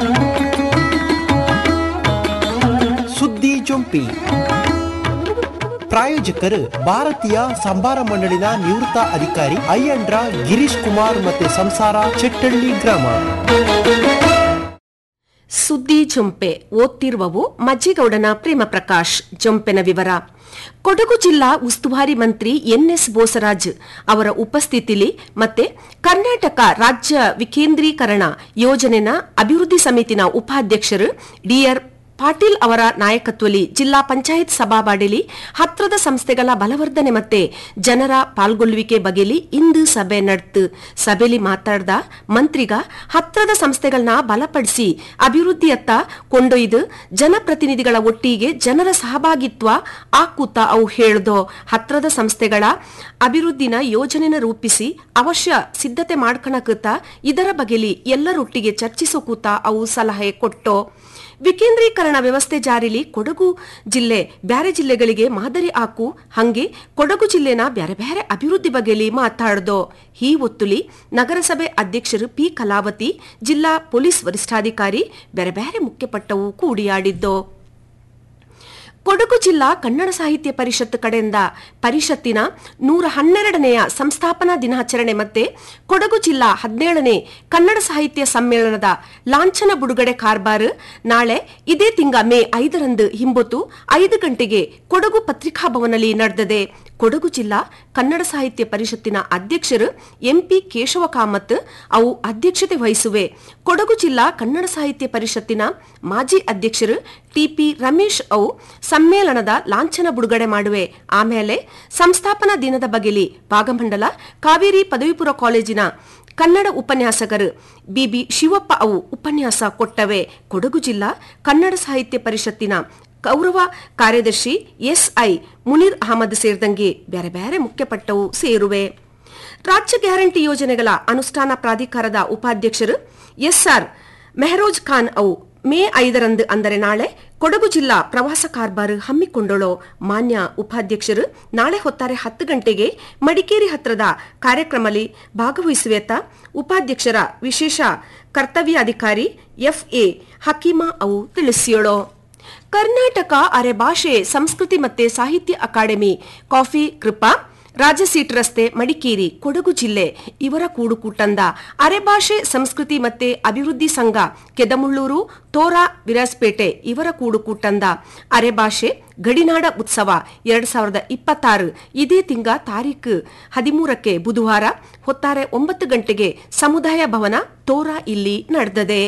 ಸುದ್ದಿ ಜೊಂಪಿ ಪ್ರಾಯೋಜಕರು ಭಾರತೀಯ ಸಂಭಾರ ಮಂಡಳಿನ ನಿವೃತ್ತ ಅಧಿಕಾರಿ ಅಯ್ಯಂಡ್ರ ಗಿರೀಶ್ ಕುಮಾರ್ ಮತ್ತೆ ಸಂಸಾರ ಚೆಟ್ಟಳ್ಳಿ ಗ್ರಾಮ ಸುದ್ದಿ ಜೊಂಪೆ ಓದ್ತಿರುವವು ಮಜ್ಜಿಗೌಡನ ಪ್ರೇಮ ಪ್ರಕಾಶ್ ಜೊಂಪೆನ ವಿವರ ಕೊಡಗು ಜಿಲ್ಲಾ ಉಸ್ತುವಾರಿ ಮಂತ್ರಿ ಎನ್ಎಸ್ ಬೋಸರಾಜ್ ಅವರ ಉಪಸ್ಥಿತಿಲಿ ಮತ್ತೆ ಕರ್ನಾಟಕ ರಾಜ್ಯ ವಿಕೇಂದ್ರೀಕರಣ ಯೋಜನೆನ ಅಭಿವೃದ್ಧಿ ಸಮಿತಿನ ಉಪಾಧ್ಯಕ್ಷರು ಡಿಆರ್ ಪಾಟೀಲ್ ಅವರ ನಾಯಕತ್ವದಲ್ಲಿ ಜಿಲ್ಲಾ ಪಂಚಾಯತ್ ಸಭಾಬಾಡಿಲಿ ಹತ್ರದ ಸಂಸ್ಥೆಗಳ ಬಲವರ್ಧನೆ ಮತ್ತೆ ಜನರ ಪಾಲ್ಗೊಳ್ಳುವಿಕೆ ಬಗೆಲಿ ಇಂದು ಸಭೆ ನಡೆತು ಸಭೆಯಲ್ಲಿ ಮಾತಾಡ್ದ ಮಂತ್ರಿಗ ಹತ್ರದ ಸಂಸ್ಥೆಗಳನ್ನ ಬಲಪಡಿಸಿ ಅಭಿವೃದ್ಧಿಯತ್ತ ಕೊಂಡೊಯ್ದು ಜನಪ್ರತಿನಿಧಿಗಳ ಒಟ್ಟಿಗೆ ಜನರ ಸಹಭಾಗಿತ್ವ ಆಕೂತ ಅವು ಹೇಳ್ದೋ ಹತ್ರದ ಸಂಸ್ಥೆಗಳ ಅಭಿವೃದ್ಧಿನ ಯೋಜನೆನ ರೂಪಿಸಿ ಅವಶ್ಯ ಸಿದ್ಧತೆ ಮಾಡ್ಕಣಕುತ್ತ ಇದರ ಬಗೆಲಿ ಎಲ್ಲರೊಟ್ಟಿಗೆ ಚರ್ಚಿಸೋ ಕೂತ ಅವು ಸಲಹೆ ಕೊಟ್ಟೋ ವಿಕೇಂದ್ರೀಕರಣ ವ್ಯವಸ್ಥೆ ಜಾರಿಲಿ ಕೊಡಗು ಜಿಲ್ಲೆ ಬ್ಯಾರೆ ಜಿಲ್ಲೆಗಳಿಗೆ ಮಾದರಿ ಹಾಕು ಹಂಗೆ ಕೊಡಗು ಜಿಲ್ಲೆನ ಬ್ಯಾರೆ ಬ್ಯಾರೆ ಅಭಿವೃದ್ಧಿ ಬಗೆಲಿ ಮಾತಾಡ್ದೋ ಈ ಒತ್ತುಲಿ ನಗರಸಭೆ ಅಧ್ಯಕ್ಷರು ಪಿ ಕಲಾವತಿ ಜಿಲ್ಲಾ ಪೊಲೀಸ್ ವರಿಷ್ಠಾಧಿಕಾರಿ ಬ್ಯಾರೆ ಬ್ಯಾರೆ ಮುಖ್ಯಪಟ್ಟವು ಕೂಡಿಯಾಡಿದ್ದೋ ಕೊಡಗು ಜಿಲ್ಲಾ ಕನ್ನಡ ಸಾಹಿತ್ಯ ಪರಿಷತ್ ಕಡೆಯಿಂದ ಪರಿಷತ್ತಿನ ನೂರ ಹನ್ನೆರಡನೆಯ ಸಂಸ್ಥಾಪನಾ ದಿನಾಚರಣೆ ಮತ್ತೆ ಕೊಡಗು ಜಿಲ್ಲಾ ಹದಿನೇಳನೇ ಕನ್ನಡ ಸಾಹಿತ್ಯ ಸಮ್ಮೇಳನದ ಲಾಂಛನ ಬಿಡುಗಡೆ ಕಾರ್ಬಾರ್ ನಾಳೆ ಇದೇ ತಿಂಗ ಮೇ ಐದರಂದು ಹಿಂಬೊತ್ತು ಐದು ಗಂಟೆಗೆ ಕೊಡಗು ಪತ್ರಿಕಾ ಭವನಲ್ಲಿ ನಡೆದಿದೆ ಕೊಡಗು ಜಿಲ್ಲಾ ಕನ್ನಡ ಸಾಹಿತ್ಯ ಪರಿಷತ್ತಿನ ಅಧ್ಯಕ್ಷರು ಎಂಪಿ ಕೇಶವ ಕಾಮತ್ ಅವು ಅಧ್ಯಕ್ಷತೆ ವಹಿಸುವೆ ಕೊಡಗು ಜಿಲ್ಲಾ ಕನ್ನಡ ಸಾಹಿತ್ಯ ಪರಿಷತ್ತಿನ ಮಾಜಿ ಅಧ್ಯಕ್ಷರು ಟಿಪಿ ರಮೇಶ್ ಅವು ಸಮ್ಮೇಳನದ ಲಾಂಛನ ಬಿಡುಗಡೆ ಮಾಡುವೆ ಆಮೇಲೆ ಸಂಸ್ಥಾಪನಾ ದಿನದ ಬಗೆಲಿ ಭಾಗಮಂಡಲ ಕಾವೇರಿ ಪದವಿಪೂರ್ವ ಕಾಲೇಜಿನ ಕನ್ನಡ ಉಪನ್ಯಾಸಕರು ಬಿಬಿ ಶಿವಪ್ಪ ಅವು ಉಪನ್ಯಾಸ ಕೊಟ್ಟವೆ ಕೊಡಗು ಜಿಲ್ಲಾ ಕನ್ನಡ ಸಾಹಿತ್ಯ ಪರಿಷತ್ತಿನ ಗೌರವ ಕಾರ್ಯದರ್ಶಿ ಎಸ್ಐ ಮುನೀರ್ ಅಹಮದ್ ಸೇರಿದಂಗೆ ಬೇರೆ ಬೇರೆ ಮುಖ್ಯಪಟ್ಟವು ಸೇರುವೆ ರಾಜ್ಯ ಗ್ಯಾರಂಟಿ ಯೋಜನೆಗಳ ಅನುಷ್ಠಾನ ಪ್ರಾಧಿಕಾರದ ಉಪಾಧ್ಯಕ್ಷರು ಎಸ್ಆರ್ ಮೆಹರೋಜ್ ಖಾನ್ ಅವು ಮೇ ಐದರಂದು ಅಂದರೆ ನಾಳೆ ಕೊಡಗು ಜಿಲ್ಲಾ ಪ್ರವಾಸ ಕಾರ್ಬಾರ್ ಹಮ್ಮಿಕೊಂಡಳು ಮಾನ್ಯ ಉಪಾಧ್ಯಕ್ಷರು ನಾಳೆ ಹೊತ್ತಾರೆ ಹತ್ತು ಗಂಟೆಗೆ ಮಡಿಕೇರಿ ಹತ್ರದ ಕಾರ್ಯಕ್ರಮದಲ್ಲಿ ಭಾಗವಹಿಸುವೆತ್ತ ಉಪಾಧ್ಯಕ್ಷರ ವಿಶೇಷ ಕರ್ತವ್ಯಾಧಿಕಾರಿ ಎಫ್ಎ ಹಕೀಮಾ ಅವು ತಿಳಿಸಿಯೋಳು ಕರ್ನಾಟಕ ಅರೆಭಾಷೆ ಸಂಸ್ಕೃತಿ ಮತ್ತೆ ಸಾಹಿತ್ಯ ಅಕಾಡೆಮಿ ಕಾಫಿ ಕೃಪಾ ರಾಜಸೀಟ್ ರಸ್ತೆ ಮಡಿಕೇರಿ ಕೊಡಗು ಜಿಲ್ಲೆ ಇವರ ಕೂಡುಕೂಟಂದ ಅರೆಭಾಷೆ ಸಂಸ್ಕೃತಿ ಮತ್ತೆ ಅಭಿವೃದ್ಧಿ ಸಂಘ ಕೆದಮುಳ್ಳೂರು ತೋರಾ ವಿರಾಜಪೇಟೆ ಇವರ ಕೂಡುಕೂಟಂದ ಅರೆಭಾಷೆ ಗಡಿನಾಡ ಉತ್ಸವ ಎರಡ್ ಸಾವಿರದ ಇಪ್ಪತ್ತಾರು ಇದೇ ತಿಂಗ ತಾರೀಕು ಹದಿಮೂರಕ್ಕೆ ಬುಧವಾರ ಹೊತ್ತಾರೆ ಒಂಬತ್ತು ಗಂಟೆಗೆ ಸಮುದಾಯ ಭವನ ತೋರಾ ಇಲ್ಲಿ ನಡೆದದೆ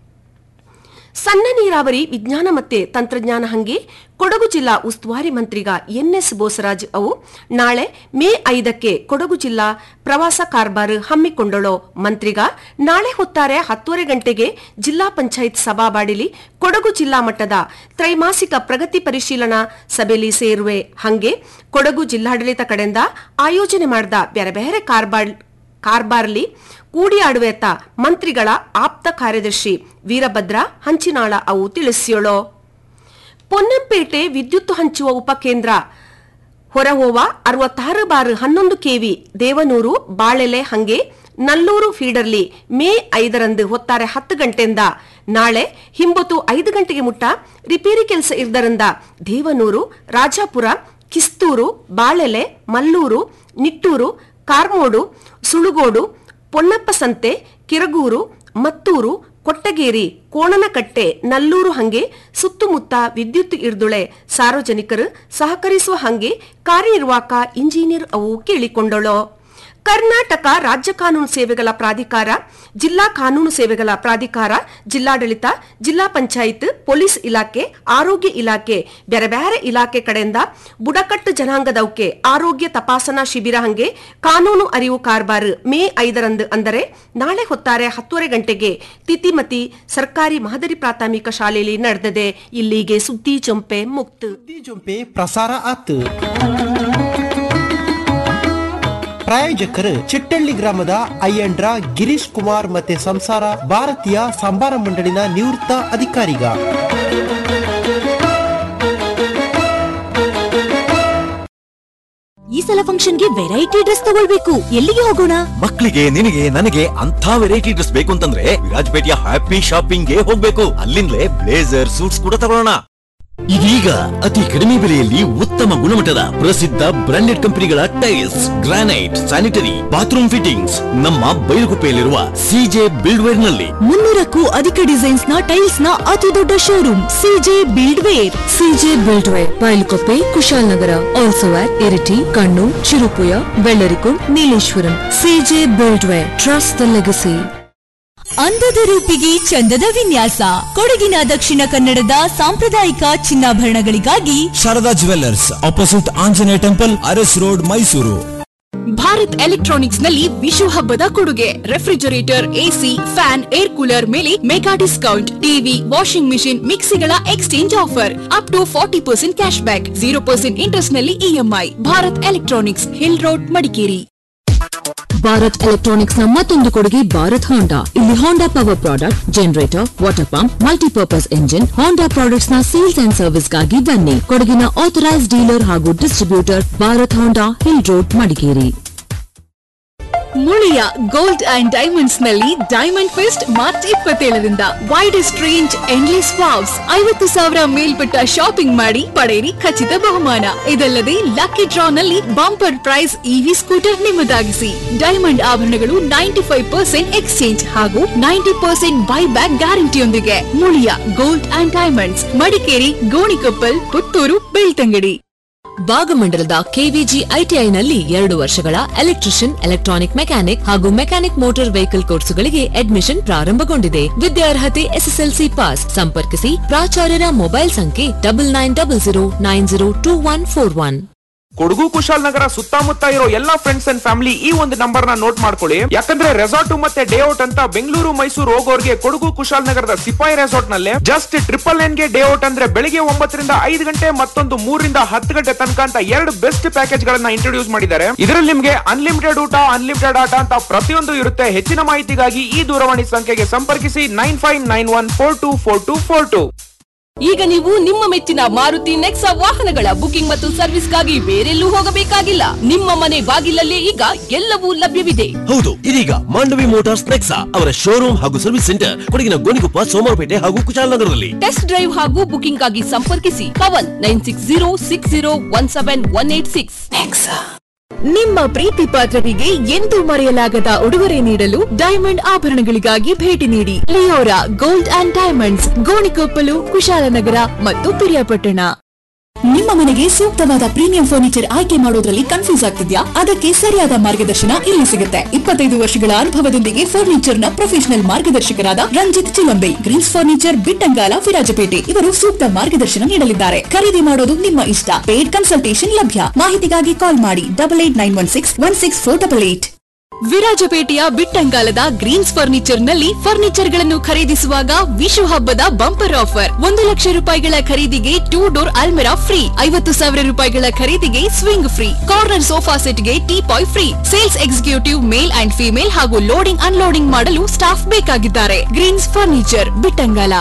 ಸಣ್ಣ ನೀರಾವರಿ ವಿಜ್ಞಾನ ಮತ್ತೆ ತಂತ್ರಜ್ಞಾನ ಹಂಗೆ ಕೊಡಗು ಜಿಲ್ಲಾ ಉಸ್ತುವಾರಿ ಮಂತ್ರಿಗ ಎನ್ಎಸ್ ಬೋಸರಾಜ್ ಅವು ನಾಳೆ ಮೇ ಐದಕ್ಕೆ ಕೊಡಗು ಜಿಲ್ಲಾ ಪ್ರವಾಸ ಕಾರ್ಬಾರ್ ಹಮ್ಮಿಕೊಂಡಳು ಮಂತ್ರಿಗ ನಾಳೆ ಹೊತ್ತಾರೆ ಹತ್ತುವರೆ ಗಂಟೆಗೆ ಜಿಲ್ಲಾ ಪಂಚಾಯತ್ ಸಭಾಬಾಡಿಲಿ ಕೊಡಗು ಜಿಲ್ಲಾ ಮಟ್ಟದ ತ್ರೈಮಾಸಿಕ ಪ್ರಗತಿ ಪರಿಶೀಲನಾ ಸಭೆಯಲ್ಲಿ ಸೇರುವೆ ಹಂಗೆ ಕೊಡಗು ಜಿಲ್ಲಾಡಳಿತ ಕಡೆಯಿಂದ ಆಯೋಜನೆ ಮಾಡಿದ ಬೇರೆ ಬೇರೆ ಕಾರ್ಬಾರ್ ಕಾರ್ಬಾರ್ಲಿ ಕೂಡಿಯಾಡುವೆತ್ತ ಮಂತ್ರಿಗಳ ಆಪ್ತ ಕಾರ್ಯದರ್ಶಿ ವೀರಭದ್ರ ಹಂಚಿನಾಳ ಅವು ತಿಳಿಸಿಯೋಳು ಪೊನ್ನಂಪೇಟೆ ವಿದ್ಯುತ್ ಹಂಚುವ ಉಪಕೇಂದ್ರ ಹೊರಹೋವ ಅರವತ್ತಾರು ಬಾರ್ ಹನ್ನೊಂದು ಕೆವಿ ದೇವನೂರು ಬಾಳೆಲೆ ಹಂಗೆ ನಲ್ಲೂರು ಫೀಡರ್ಲಿ ಮೇ ಐದರಂದು ಹೊತ್ತಾರೆ ಹತ್ತು ಗಂಟೆಯಿಂದ ನಾಳೆ ಹಿಂಬೊತ್ತು ಐದು ಗಂಟೆಗೆ ಮುಟ್ಟ ರಿಪೇರಿ ಕೆಲಸ ಇರ್ದರಿಂದ ದೇವನೂರು ರಾಜಾಪುರ ಕಿಸ್ತೂರು ಬಾಳೆಲೆ ಮಲ್ಲೂರು ನಿಟ್ಟೂರು ಕಾರ್ಮೋಡು ಸುಳುಗೋಡು ಪೊನ್ನಪ್ಪ ಸಂತೆ ಕಿರಗೂರು ಮತ್ತೂರು ಕೊಟ್ಟಗೇರಿ ಕೋಣನಕಟ್ಟೆ ನಲ್ಲೂರು ಹಂಗೆ ಸುತ್ತಮುತ್ತ ವಿದ್ಯುತ್ ಇರ್ದುಳೆ ಸಾರ್ವಜನಿಕರು ಸಹಕರಿಸುವ ಹಂಗೆ ಕಾರ್ಯನಿರ್ವಾಹಕ ಇಂಜಿನಿಯರ್ ಅವು ಕೇಳಿಕೊಂಡಳು ಕರ್ನಾಟಕ ರಾಜ್ಯ ಕಾನೂನು ಸೇವೆಗಳ ಪ್ರಾಧಿಕಾರ ಜಿಲ್ಲಾ ಕಾನೂನು ಸೇವೆಗಳ ಪ್ರಾಧಿಕಾರ ಜಿಲ್ಲಾಡಳಿತ ಜಿಲ್ಲಾ ಪಂಚಾಯತ್ ಪೊಲೀಸ್ ಇಲಾಖೆ ಆರೋಗ್ಯ ಇಲಾಖೆ ಬೇರೆ ಬೇರೆ ಇಲಾಖೆ ಕಡೆಯಿಂದ ಬುಡಕಟ್ಟು ಜನಾಂಗದವಕ್ಕೆ ಆರೋಗ್ಯ ತಪಾಸಣಾ ಶಿಬಿರ ಹಂಗೆ ಕಾನೂನು ಅರಿವು ಕಾರ್ಬಾರ್ ಮೇ ಐದರಂದು ಅಂದರೆ ನಾಳೆ ಹೊತ್ತಾರೆ ಹತ್ತುವರೆ ಗಂಟೆಗೆ ತಿತಿಮತಿ ಸರ್ಕಾರಿ ಮಾದರಿ ಪ್ರಾಥಮಿಕ ಶಾಲೆಯಲ್ಲಿ ನಡೆದಿದೆ ಇಲ್ಲಿಗೆ ಸುದ್ದಿ ಚೊಂಪೆ ಮುಕ್ತ ಜೊಂಪೆ ಪ್ರಸಾರ ಆತು ಪ್ರಾಯೋಜಕರು ಚಿಟ್ಟಳ್ಳಿ ಗ್ರಾಮದ ಅಯ್ಯಂಡ್ರ ಗಿರೀಶ್ ಕುಮಾರ್ ಮತ್ತೆ ಸಂಸಾರ ಭಾರತೀಯ ಸಂಬಾರ ಮಂಡಳಿನ ನಿವೃತ್ತ ಅಧಿಕಾರಿಗ ಈ ಸಲ ಫಂಕ್ಷನ್ಗೆ ವೆರೈಟಿ ಡ್ರೆಸ್ ತಗೊಳ್ಬೇಕು ಎಲ್ಲಿಗೆ ಹೋಗೋಣ ಮಕ್ಕಳಿಗೆ ನಿನಗೆ ನನಗೆ ಅಂತ ವೆರೈಟಿ ಡ್ರೆಸ್ ಬೇಕು ಅಂತಂದ್ರೆ ವಿರಾಜಪೇಟೆಯ ಹ್ಯಾಪಿ ಶಾಪಿಂಗ್ ಗೆ ಹೋಗ್ಬೇಕು ಅಲ್ಲಿಂದಲೇ ಬ್ಲೇಸರ್ ಸೂಟ್ಸ್ ಕೂಡ ತಗೊಳ್ಳೋಣ ಇದೀಗ ಅತಿ ಕಡಿಮೆ ಬೆಲೆಯಲ್ಲಿ ಉತ್ತಮ ಗುಣಮಟ್ಟದ ಪ್ರಸಿದ್ಧ ಬ್ರಾಂಡೆಡ್ ಕಂಪನಿಗಳ tiles granite sanitary bathroom fittings ನಮ್ಮ ಬೈಲುಗುಪ್ಪೆಯಲ್ಲಿರುವ ಸಿಜೆ ಬಿಲ್ಡ್ವೇರ್ ನಲ್ಲಿ ಮುನ್ನೂರಕ್ಕೂ ಅಧಿಕ ಡಿಸೈನ್ಸ್ ನ ಟೈಲ್ಸ್ ನ ಅತಿ ದೊಡ್ಡ showroom CJ build ware CJ build ware Bylakuppe Kushalnagar also at Iritty Kannur Cherupuzha Bellarikund Nileshwaram CJ build ware trust the legacy ಅಂದದ ರೂಪಿಗೆ ಚಂದದ ವಿನ್ಯಾಸ ಕೊಡಗಿನ ದಕ್ಷಿಣ ಕನ್ನಡದ ಸಾಂಪ್ರದಾಯಿಕ ಚಿನ್ನಾಭರಣಗಳಿಗಾಗಿ Sharada jewellers opposite Anjaneya temple Aras road Mysuru Bharat electronics ನಲ್ಲಿ ವಿಶು ಹಬ್ಬದ ಕೊಡುಗೆ refrigerator AC fan air cooler ಮೇಲೆ mega discount TV washing machine ಮಿಕ್ಸಿಗಳ exchange offer up to forty percent cash back zero percent interest ನಲ್ಲಿ EMI Bharat electronics hill road Madikeri Bharat electronics ನ ಮತ್ತೊಂದು ಕೊಡುಗೆ ಭಾರತ್ ಹೋಂಡಾ ಇಲ್ಲಿ Honda power product generator water pump multipurpose engine Honda products ನ ಸೇಲ್ಸ್ ಅಂಡ್ ಸರ್ವಿಸ್ ಗಾಗಿ ಬನ್ನಿ ಕೊಡಗಿನ ಆಥರೈಸ್ ಡೀಲರ್ ಹಾಗೂ distributor Bharat Honda hill road Madikeri Muliya gold and diamonds ನಲ್ಲಿ ಡೈಮಂಡ್ ಫೆಸ್ಟ್ ಮಾರ್ಚ್ ಇಪ್ಪತ್ತೇಳರಿಂದ ವೈಡೆಸ್ಟ್ ರೇಂಜ್ ಎಂಡ್ಲೆಸ್ ವಾವ್ಸ್ ಐವತ್ತು ಸಾವಿರ ಮೇಲ್ಪಟ್ಟ ಶಾಪಿಂಗ್ ಮಾಡಿ ಪಡೆಯಿರಿ ಖಚಿತ ಬಹುಮಾನ ಇದಲ್ಲದೆ ಲಕ್ಕಿ ಡ್ರಾ ನಲ್ಲಿ ಬಂಪರ್ ಪ್ರೈಸ್ ಇವಿ ಸ್ಕೂಟರ್ ನಿಮ್ಮದಾಗಿಸಿ ಡೈಮಂಡ್ ಆಭರಣಗಳು ನೈಂಟಿ ಫೈವ್ ಪರ್ಸೆಂಟ್ ಎಕ್ಸ್ಚೇಂಜ್ ಹಾಗೂ ನೈಂಟಿ ಪರ್ಸೆಂಟ್ ಬೈ ಬ್ಯಾಕ್ ಗ್ಯಾರಂಟಿಯೊಂದಿಗೆ Muliya gold and diamonds Madikeri Gonikoppal Puttur Belthangady ಭಾಗಮಂಡಲದ ಕೆವಿಜಿ ಐಟಿಐನಲ್ಲಿ ಎರಡು ವರ್ಷಗಳ ಎಲೆಕ್ಟ್ರಿಷಿಯನ್ ಎಲೆಕ್ಟ್ರಾನಿಕ್ ಮೆಕ್ಯಾನಿಕ್ ಹಾಗೂ ಮೆಕ್ಯಾನಿಕ್ ಮೋಟಾರ್ ವೆಹಿಕಲ್ ಕೋರ್ಸುಗಳಿಗೆ ಅಡ್ಮಿಷನ್ ಪ್ರಾರಂಭಗೊಂಡಿದೆ ವಿದ್ಯಾರ್ಹತೆ ಎಸ್ಎಸ್ಎಲ್ಸಿ ಪಾಸ್ ಸಂಪರ್ಕಿಸಿ ಪ್ರಾಚಾರ್ಯರ ಮೊಬೈಲ್ ಸಂಖ್ಯೆ double nine double zero nine zero two one four one Kodagu Kushalnagar ಸುತ್ತಮುತ್ತ ಇರೋ ಎಲ್ಲಾ ಫ್ರೆಂಡ್ಸ್ ಅಂಡ್ ಫ್ಯಾಮಿಲಿ ಈ ಒಂದು ನಂಬರ್ ನ ನೋಟ್ ಮಾಡ್ಕೊಳ್ಳಿ ಯಾಕಂದ್ರೆ ರೆಸಾರ್ಟ್ ಮತ್ತೆ ಡೇ ಔಟ್ ಅಂತ ಬೆಂಗಳೂರು ಮೈಸೂರು ಹೋಗೋರ್ಗೆ ಕೊಡಗು ಕುಶಾಲನಗರದ ಸಿಪಾಯಿ ರೆಸಾರ್ಟ್ ನಲ್ಲಿ ಜಸ್ಟ್ ಟ್ರಿಪಲ್ ಎನ್ ಗೆ ಡೇ ಔಟ್ ಅಂದ್ರೆ ಬೆಳಿಗ್ಗೆ ಒಂಬತ್ತರಿಂದ ಐದು ಗಂಟೆ ಮತ್ತೊಂದು ಮೂರರಿಂದ ಹತ್ತು ಗಂಟೆ ತನಕ ಅಂತ ಎರಡು ಬೆಸ್ಟ್ ಪ್ಯಾಕೇಜ್ ಗಳನ್ನ ಇಂಟ್ರೊಡ್ಯೂಸ್ ಮಾಡಿದ್ದಾರೆ ಇದರಲ್ಲಿ ನಿಮ್ಗೆ ಅನ್ಲಿಮಿಟೆಡ್ ಊಟ ಅನ್ಲಿಮಿಟೆಡ್ ಆಟ ಅಂತ ಪ್ರತಿಯೊಂದು ಇರುತ್ತೆ ಹೆಚ್ಚಿನ ಮಾಹಿತಿಗಾಗಿ ಈ ದೂರವಾಣಿ ಸಂಖ್ಯೆಗೆ ಸಂಪರ್ಕಿಸಿ nine five nine one four two four two four two ಈಗ ನೀವು ನಿಮ್ಮ ಮೆಚ್ಚಿನ ಮಾರುತಿ ನೆಕ್ಸಾ ವಾಹನಗಳ ಬುಕಿಂಗ್ ಮತ್ತು ಸರ್ವಿಸ್ಗಾಗಿ ಬೇರೆಲ್ಲೂ ಹೋಗಬೇಕಾಗಿಲ್ಲ ನಿಮ್ಮ ಮನೆ ಬಾಗಿಲಲ್ಲೇ ಈಗ ಎಲ್ಲವೂ ಲಭ್ಯವಿದೆ ಹೌದು ಇದೀಗ ಮಾಂಡವಿ ಮೋಟಾರ್ಸ್ ನೆಕ್ಸಾ ಅವರ ಶೋರೂಮ್ ಹಾಗೂ ಸರ್ವಿಸ್ ಸೆಂಟರ್ ಕೊಡಗಿನ ಗೋಣಿಕೊಪ್ಪ ಸೋಮವಾರಪೇಟೆ ಹಾಗೂ ಕುಶಾಲನಗರದಲ್ಲಿ ಟೆಸ್ಟ್ ಡ್ರೈವ್ ಹಾಗೂ ಬುಕಿಂಗ್ ಆಗಿ ಸಂಪರ್ಕಿಸಿ Pavan nine six zero six zero one seven one eight six ನಿಮ್ಮ ಪ್ರೀತಿ ಪಾತ್ರರಿಗೆ ಎಂದೂ ಮರೆಯಲಾಗದ ಉಡುಗೊರೆ ನೀಡಲು ಡೈಮಂಡ್ ಆಭರಣಗಳಿಗಾಗಿ ಭೇಟಿ ನೀಡಿ Leora gold and diamonds Gonikoppal Kushalnagar ಮತ್ತು ಪಿರಿಯಾಪಟ್ಟಣ ನಿಮ್ಮ ಮನೆಗೆ ಸೂಕ್ತವಾದ ಪ್ರೀಮಿಯಂ ಫರ್ನಿಚರ್ ಆಯ್ಕೆ ಮಾಡೋದ್ರಲ್ಲಿ ಕನ್ಫ್ಯೂಸ್ ಆಗ್ತಿದ್ಯಾ ಅದಕ್ಕೆ ಸರಿಯಾದ ಮಾರ್ಗದರ್ಶನ ಇಲ್ಲಿ ಸಿಗುತ್ತೆ ಇಪ್ಪತ್ತೈದು ವರ್ಷಗಳ ಅನುಭವದೊಂದಿಗೆ ಫರ್ನಿಚರ್ ನ ಪ್ರೊಫೆಷನಲ್ ಮಾರ್ಗದರ್ಶಕರಾದ ರಂಜಿತ್ ಚಿಲಂಬೆ ಗ್ರೀನ್ಸ್ ಫರ್ನಿಚರ್ ಬಿಟ್ಟಂಗಾಲ ವಿರಾಜಪೇಟೆ ಇವರು ಸೂಕ್ತ ಮಾರ್ಗದರ್ಶನ ನೀಡಲಿದ್ದಾರೆ ಖರೀದಿ ಮಾಡೋದು ನಿಮ್ಮ ಇಷ್ಟ ಪೇಡ್ ಕನ್ಸಲ್ಟೇಷನ್ ಲಭ್ಯ ಮಾಹಿತಿಗಾಗಿ ಕಾಲ್ ಮಾಡಿ double eight nine one six one six four double eight ವಿರಾಜಪೇಟೆಯ ಬಿಟ್ಟಂಗಾಲದ ಗ್ರೀನ್ಸ್ ಫರ್ನಿಚರ್ ನಲ್ಲಿ ಫರ್ನಿಚರ್ ಗಳನ್ನು ಖರೀದಿಸುವಾಗ ವಿಶು ಹಬ್ಬದ ಬಂಪರ್ ಆಫರ್ ಒಂದು ಲಕ್ಷ ರೂಪಾಯಿಗಳ ಖರೀದಿಗೆ ಟೂ ಡೋರ್ ಅಲ್ಮೆರಾ ಫ್ರೀ ಐವತ್ತು ಸಾವಿರ ರೂಪಾಯಿಗಳ ಖರೀದಿಗೆ ಸ್ವಿಂಗ್ ಫ್ರೀ ಕಾರ್ನರ್ ಸೋಫಾ ಸೆಟ್ಗೆ teapoy free sales executive male and female ಹಾಗೂ ಲೋಡಿಂಗ್ ಅನ್ಲೋಡಿಂಗ್ ಮಾಡಲು ಸ್ಟಾಫ್ ಬೇಕಾಗಿದ್ದಾರೆ ಗ್ರೀನ್ಸ್ ಫರ್ನಿಚರ್ ಬಿಟ್ಟಂಗಾಲ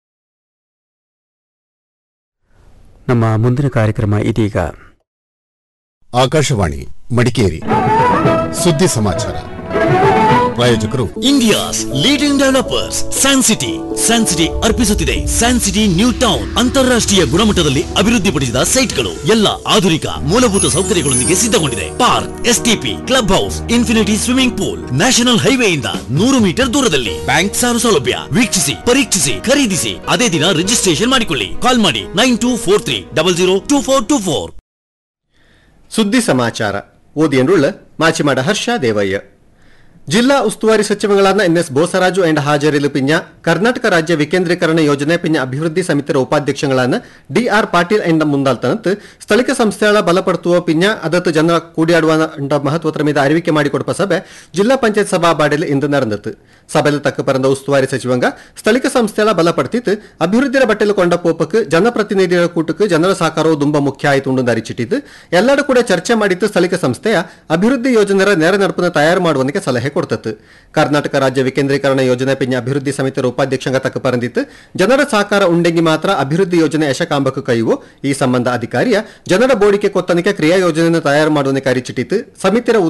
ನಮ್ಮ ಮುಂದಿನ ಕಾರ್ಯಕ್ರಮ ಇದೀಗ ಆಕಾಶವಾಣಿ ಮಡಿಕೇರಿ ಸುದ್ದಿ ಸಮಾಚಾರ ಪ್ರಾಯೋಜಕರು India's leading developers Sancity Sancity ಅರ್ಪಿಸುತ್ತಿದೆ ಸ್ಯಾನ್ಸಿಟಿ ನ್ಯೂ ಟೌನ್ ಅಂತಾರಾಷ್ಟ್ರೀಯ ಗುಣಮಟ್ಟದಲ್ಲಿ ಅಭಿವೃದ್ಧಿಪಡಿಸಿದ ಸೈಟ್ಗಳು ಎಲ್ಲ ಆಧುನಿಕ ಮೂಲಭೂತ ಸೌಕರ್ಯಗಳೊಂದಿಗೆ ಸಿದ್ಧಗೊಂಡಿದೆ park STP club house infinity swimming pool national ಹೈವೇಯಿಂದ ನೂರು ಮೀಟರ್ ದೂರದಲ್ಲಿ ಬ್ಯಾಂಕ್ ಸಾಲ ಸೌಲಭ್ಯ ವೀಕ್ಷಿಸಿ ಪರೀಕ್ಷಿಸಿ ಖರೀದಿಸಿ ಅದೇ ದಿನ ರಿಜಿಸ್ಟ್ರೇಷನ್ ಮಾಡಿಕೊಳ್ಳಿ ಕಾಲ್ ಮಾಡಿ nine two four three double zero two four two four ಸುದ್ದಿ ಸಮಾಚಾರ ಓದಿಯನ್ರುಳ್ಳ ಮಾಚಿಮಾಡ ಹರ್ಷ ದೇವಯ್ಯ ಜಿಲ್ಲಾ ಉಸ್ತುವಾರಿ ಸಚಿವಗಳಾದ ಎನ್ಎಸ್ ಬೋಸರಾಜು ಅಂಡ್ ಹಾಜರಿಲು ಪಿಂಜ ಕರ್ನಾಟಕ ರಾಜ್ಯ ವಿಕೇಂದ್ರೀಕರಣ ಯೋಜನೆ ಪಿಂಜ ಅಭಿವೃದ್ಧಿ ಸಮಿತಿಯ ಉಪಾಧ್ಯಕ್ಷಗಳಾದ ಡಿಆರ್ ಪಾಟೀಲ್ ಎಂಡ ಮುಂದಾಲ್ತನತ್ ಸ್ಥಳೀಯ ಸಂಸ್ಥೆಗಳ ಬಲಪಡುತ್ತುವ ಪಿಂಜ ಅದತ್ತು ಜನರ ಕೂಡಿಯಾಡುವ ಅಂಡ ಮಹತ್ವದ ಮೀದ ಅರಿವಿಕೆ ಮಾಡಿಕೊಡುವ ಸಭೆ ಜಿಲ್ಲಾ ಪಂಚಾಯತ್ ಸಭಾ ಬಾಡಿಯಲ್ಲಿ ಇಂದು ನಡೆದತ್ತು ಸಭೆಯಲ್ಲಿ ತಕ್ಕ ಪರಂದ ಉಸ್ತುವಾರಿ ಸಚಿವಂಗ ಸ್ಥಳೀಯ ಸಂಸ್ಥೆಗಳ ಬಲಪಡ್ತಿತ್ತು ಅಭಿವೃದ್ಧಿಯ ಬಟ್ಟೆಲು ಕೊಂಡ ಪೋಪಕ್ಕೆ ಜನಪ್ರತಿನಿಧಿಗಳ ಕೂಟಕ್ಕೆ ಜನರ ಸಹಕಾರವು ತುಂಬ ಮುಖ್ಯ ಆಯಿತು ಉಂಡು ಅರಿಚಿಟ್ಟಿದ್ದು ಎಲ್ಲರೂ ಕೂಡ ಚರ್ಚೆ ಮಾಡಿದ್ದು ಸ್ಥಳೀಯ ಸಂಸ್ಥೆಯ ಅಭಿವೃದ್ಧಿ ಯೋಜನೆಯ ನೇರ ನಡಪನ್ನು ತಯಾರು ಮಾಡುವನಿಗೆ ಸಲಹೆ ಕೊಡ್ತತ್ತು ಕರ್ನಾಟಕ ರಾಜ್ಯ ವಿಕೇಂದ್ರೀಕರಣ ಯೋಜನೆ ಪಿಂಜ ಅಭಿವೃದ್ಧಿ ಸಮಿತಿಯ ಉಪಾಧ್ಯಕ್ಷಂಗ ತಕ್ಕ ಪರಂದಿತ್ತು ಜನರ ಸಹಕಾರ ಉಂಡೆಂಗಿ ಮಾತ್ರ ಅಭಿವೃದ್ಧಿ ಯೋಜನೆ ಯಶಕಾಂಬಕ್ಕೆ ಕೈವು ಈ ಸಂಬಂಧ ಅಧಿಕಾರಿಯ ಜನರ ಬೋಡಿಕೆ ಕೊತ್ತನಿಕೆ ಕ್ರಿಯಾ ಯೋಜನೆಯನ್ನು ತಯಾರು ಮಾಡುವನಿಗೆ ಅರಿಚಿಟ್ಟಿತ್ತು ಸಮಿತಿಯ